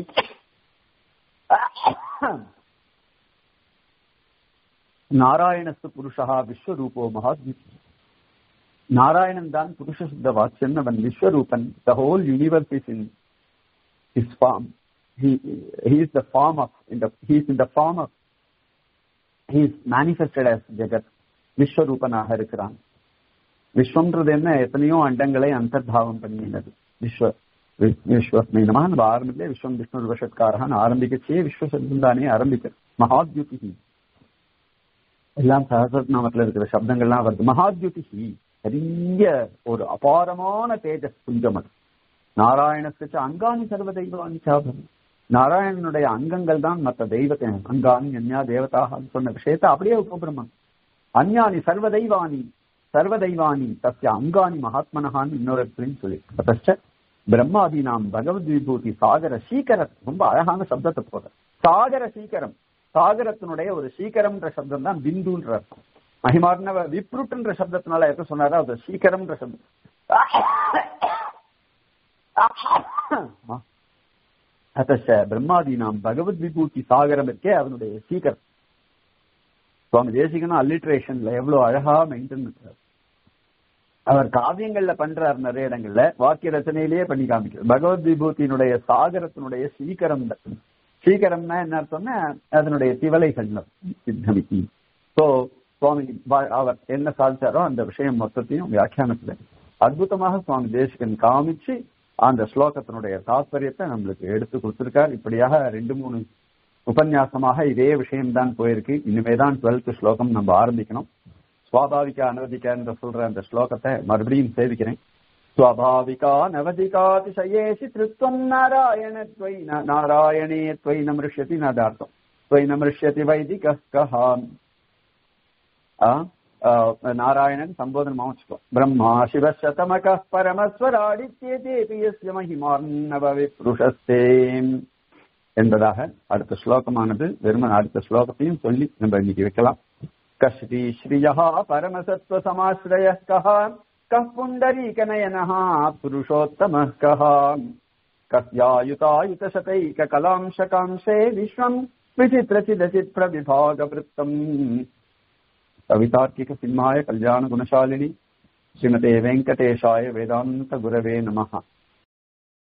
நாராயணஸ்து புருஷா விஸ்வரூபோ மகாத்யுதி நாராயணன் தான் புருஷ சுத்த வாட்சன் அவன் விஸ்வரூபன் the whole universe is in his form. He, he is the form of, in the, he is in the form of, he is manifested as ஜெகத் விஸ்வரூபனாக இருக்கிறான் விஸ்வம்ன்றது என்ன எத்தனையோ அண்டங்களை அந்தர்பாவம் பண்ணினது விஸ்வ விஸ்வஸ்மை நம நம்ம ஆரம்பத்திலே விஸ்வம் விஷ்ணு விவசத்காரன் ஆரம்பிக்கச்சே விஸ்வசப்தம் தானே ஆரம்பிக்க மகாத்யுதி எல்லாம் சகசநாமத்தில் இருக்கிற சப்தங்கள்லாம் வருது மகாத்யுதி பெரிய ஒரு அபாரமான தேஜஸ் புஞ்சம் அது நாராயணத்துக்கு அங்காணி சர்வ தெய்வானி சாபம் நாராயணனுடைய அங்கங்கள் தான் மற்ற தெய்வத்தை அங்காணி அந்யா தேவதாக சொன்ன விஷயத்தை அப்படியே உபபிரமம் அந்யானி சர்வ தெய்வானி சர்வ தெய்வானி தஸ்ய அங்காணி மகாத்மனஹான்னு இன்னொரு இடத்துலையும் சொல்லி தச்ச பிரம்மாதி நாம் பகவத் விபூதி சாகர சீக்கரம் ரொம்ப அழகான சப்தத்தை போற சாகர சீக்கரம் சாகரத்தினுடைய ஒரு சீக்கரம்ன்ற சப்தம் தான் பிந்துன்ற அர்த்தம் மகிமார்ணவ விப்ருட்ன்ற சப்தத்தினால எது சொன்னாரோ அது சீக்கரம்ன்ற சப்தம் அத்த பிரம்மாதீனாம் பகவத் விபூதி சாகரம் இருக்கே அதனுடைய சீக்கரம் சுவாமி தேசிகனும் அல்லிட்ரேஷன்ல எவ்வளவு அழகா மெயின்டைன் பண்றாரு அவர் காவியங்கள்ல பண்றாரு நிறைய இடங்கள்ல வாக்கிய ரச்சனையிலேயே பண்ணி காமிக்கிறார் பகவத் விபூத்தியினுடைய சாகரத்தினுடைய சீக்கரம் சீக்கரம்னா என்ன அர்த்தம்னா அதனுடைய திவலைகள் சித்தமிக்கி சோ சுவாமி அவர் என்ன சாதிச்சாரோ அந்த விஷயம் மொத்தத்தையும் வியாக்கியானத்துல அற்புதமாக சுவாமி தேசிகன் காமிச்சு அந்த ஸ்லோகத்தினுடைய தாத்பரியத்தை நம்மளுக்கு எடுத்து கொடுத்திருக்கார் இப்படியாக ரெண்டு மூணு உபன்யாசமாக இதே விஷயம்தான் போயிருக்கு இனிமேதான் டுவெல்த் ஸ்லோகம் நம்ம ஆரம்பிக்கணும் சுவாபாவிகா அனவதிகான்ற சொல்ற அந்த ஸ்லோகத்தை மறுபடியும் சேவிக்கிறேன் ஸ்வாபாவிகா நவதிகாதிசயேசி திருத்வம் நாராயண துவை நாராயணே துவை நமிருஷ்யதி நதார்த்தம் துவை நமிருஷ்யதி வைதிக கஹான் நாராயணன் சம்போதனமா வச்சுக்கோ பிரம்மா சிவசதமக பரமஸ்வராடித்யேதேபியஸ்ய மகிமார்ணவ விப்ருஷஸ்தே என்பதாக அடுத்த ஸ்லோகமானது வெறுமன் அடுத்த ஸ்லோகத்தையும் சொல்லி நம்ம இன்னைக்கு வைக்கலாம் கஸ்ரீ ஸ்ரீயா பரமசத்வ சமாஸ்ரய கஹ கः पुण्डरीकनयनः पुरुषोत्तमः कः कस्यायुतायुतशतैककलांशकांशे विश्वम् विचित्रचिदचित्रविभागवृत्तम् कवितार्किकसिंहाय कल्याणगुणशालिनि श्रीमते वेङ्कटेशाय वेदान्तगुरवे नमः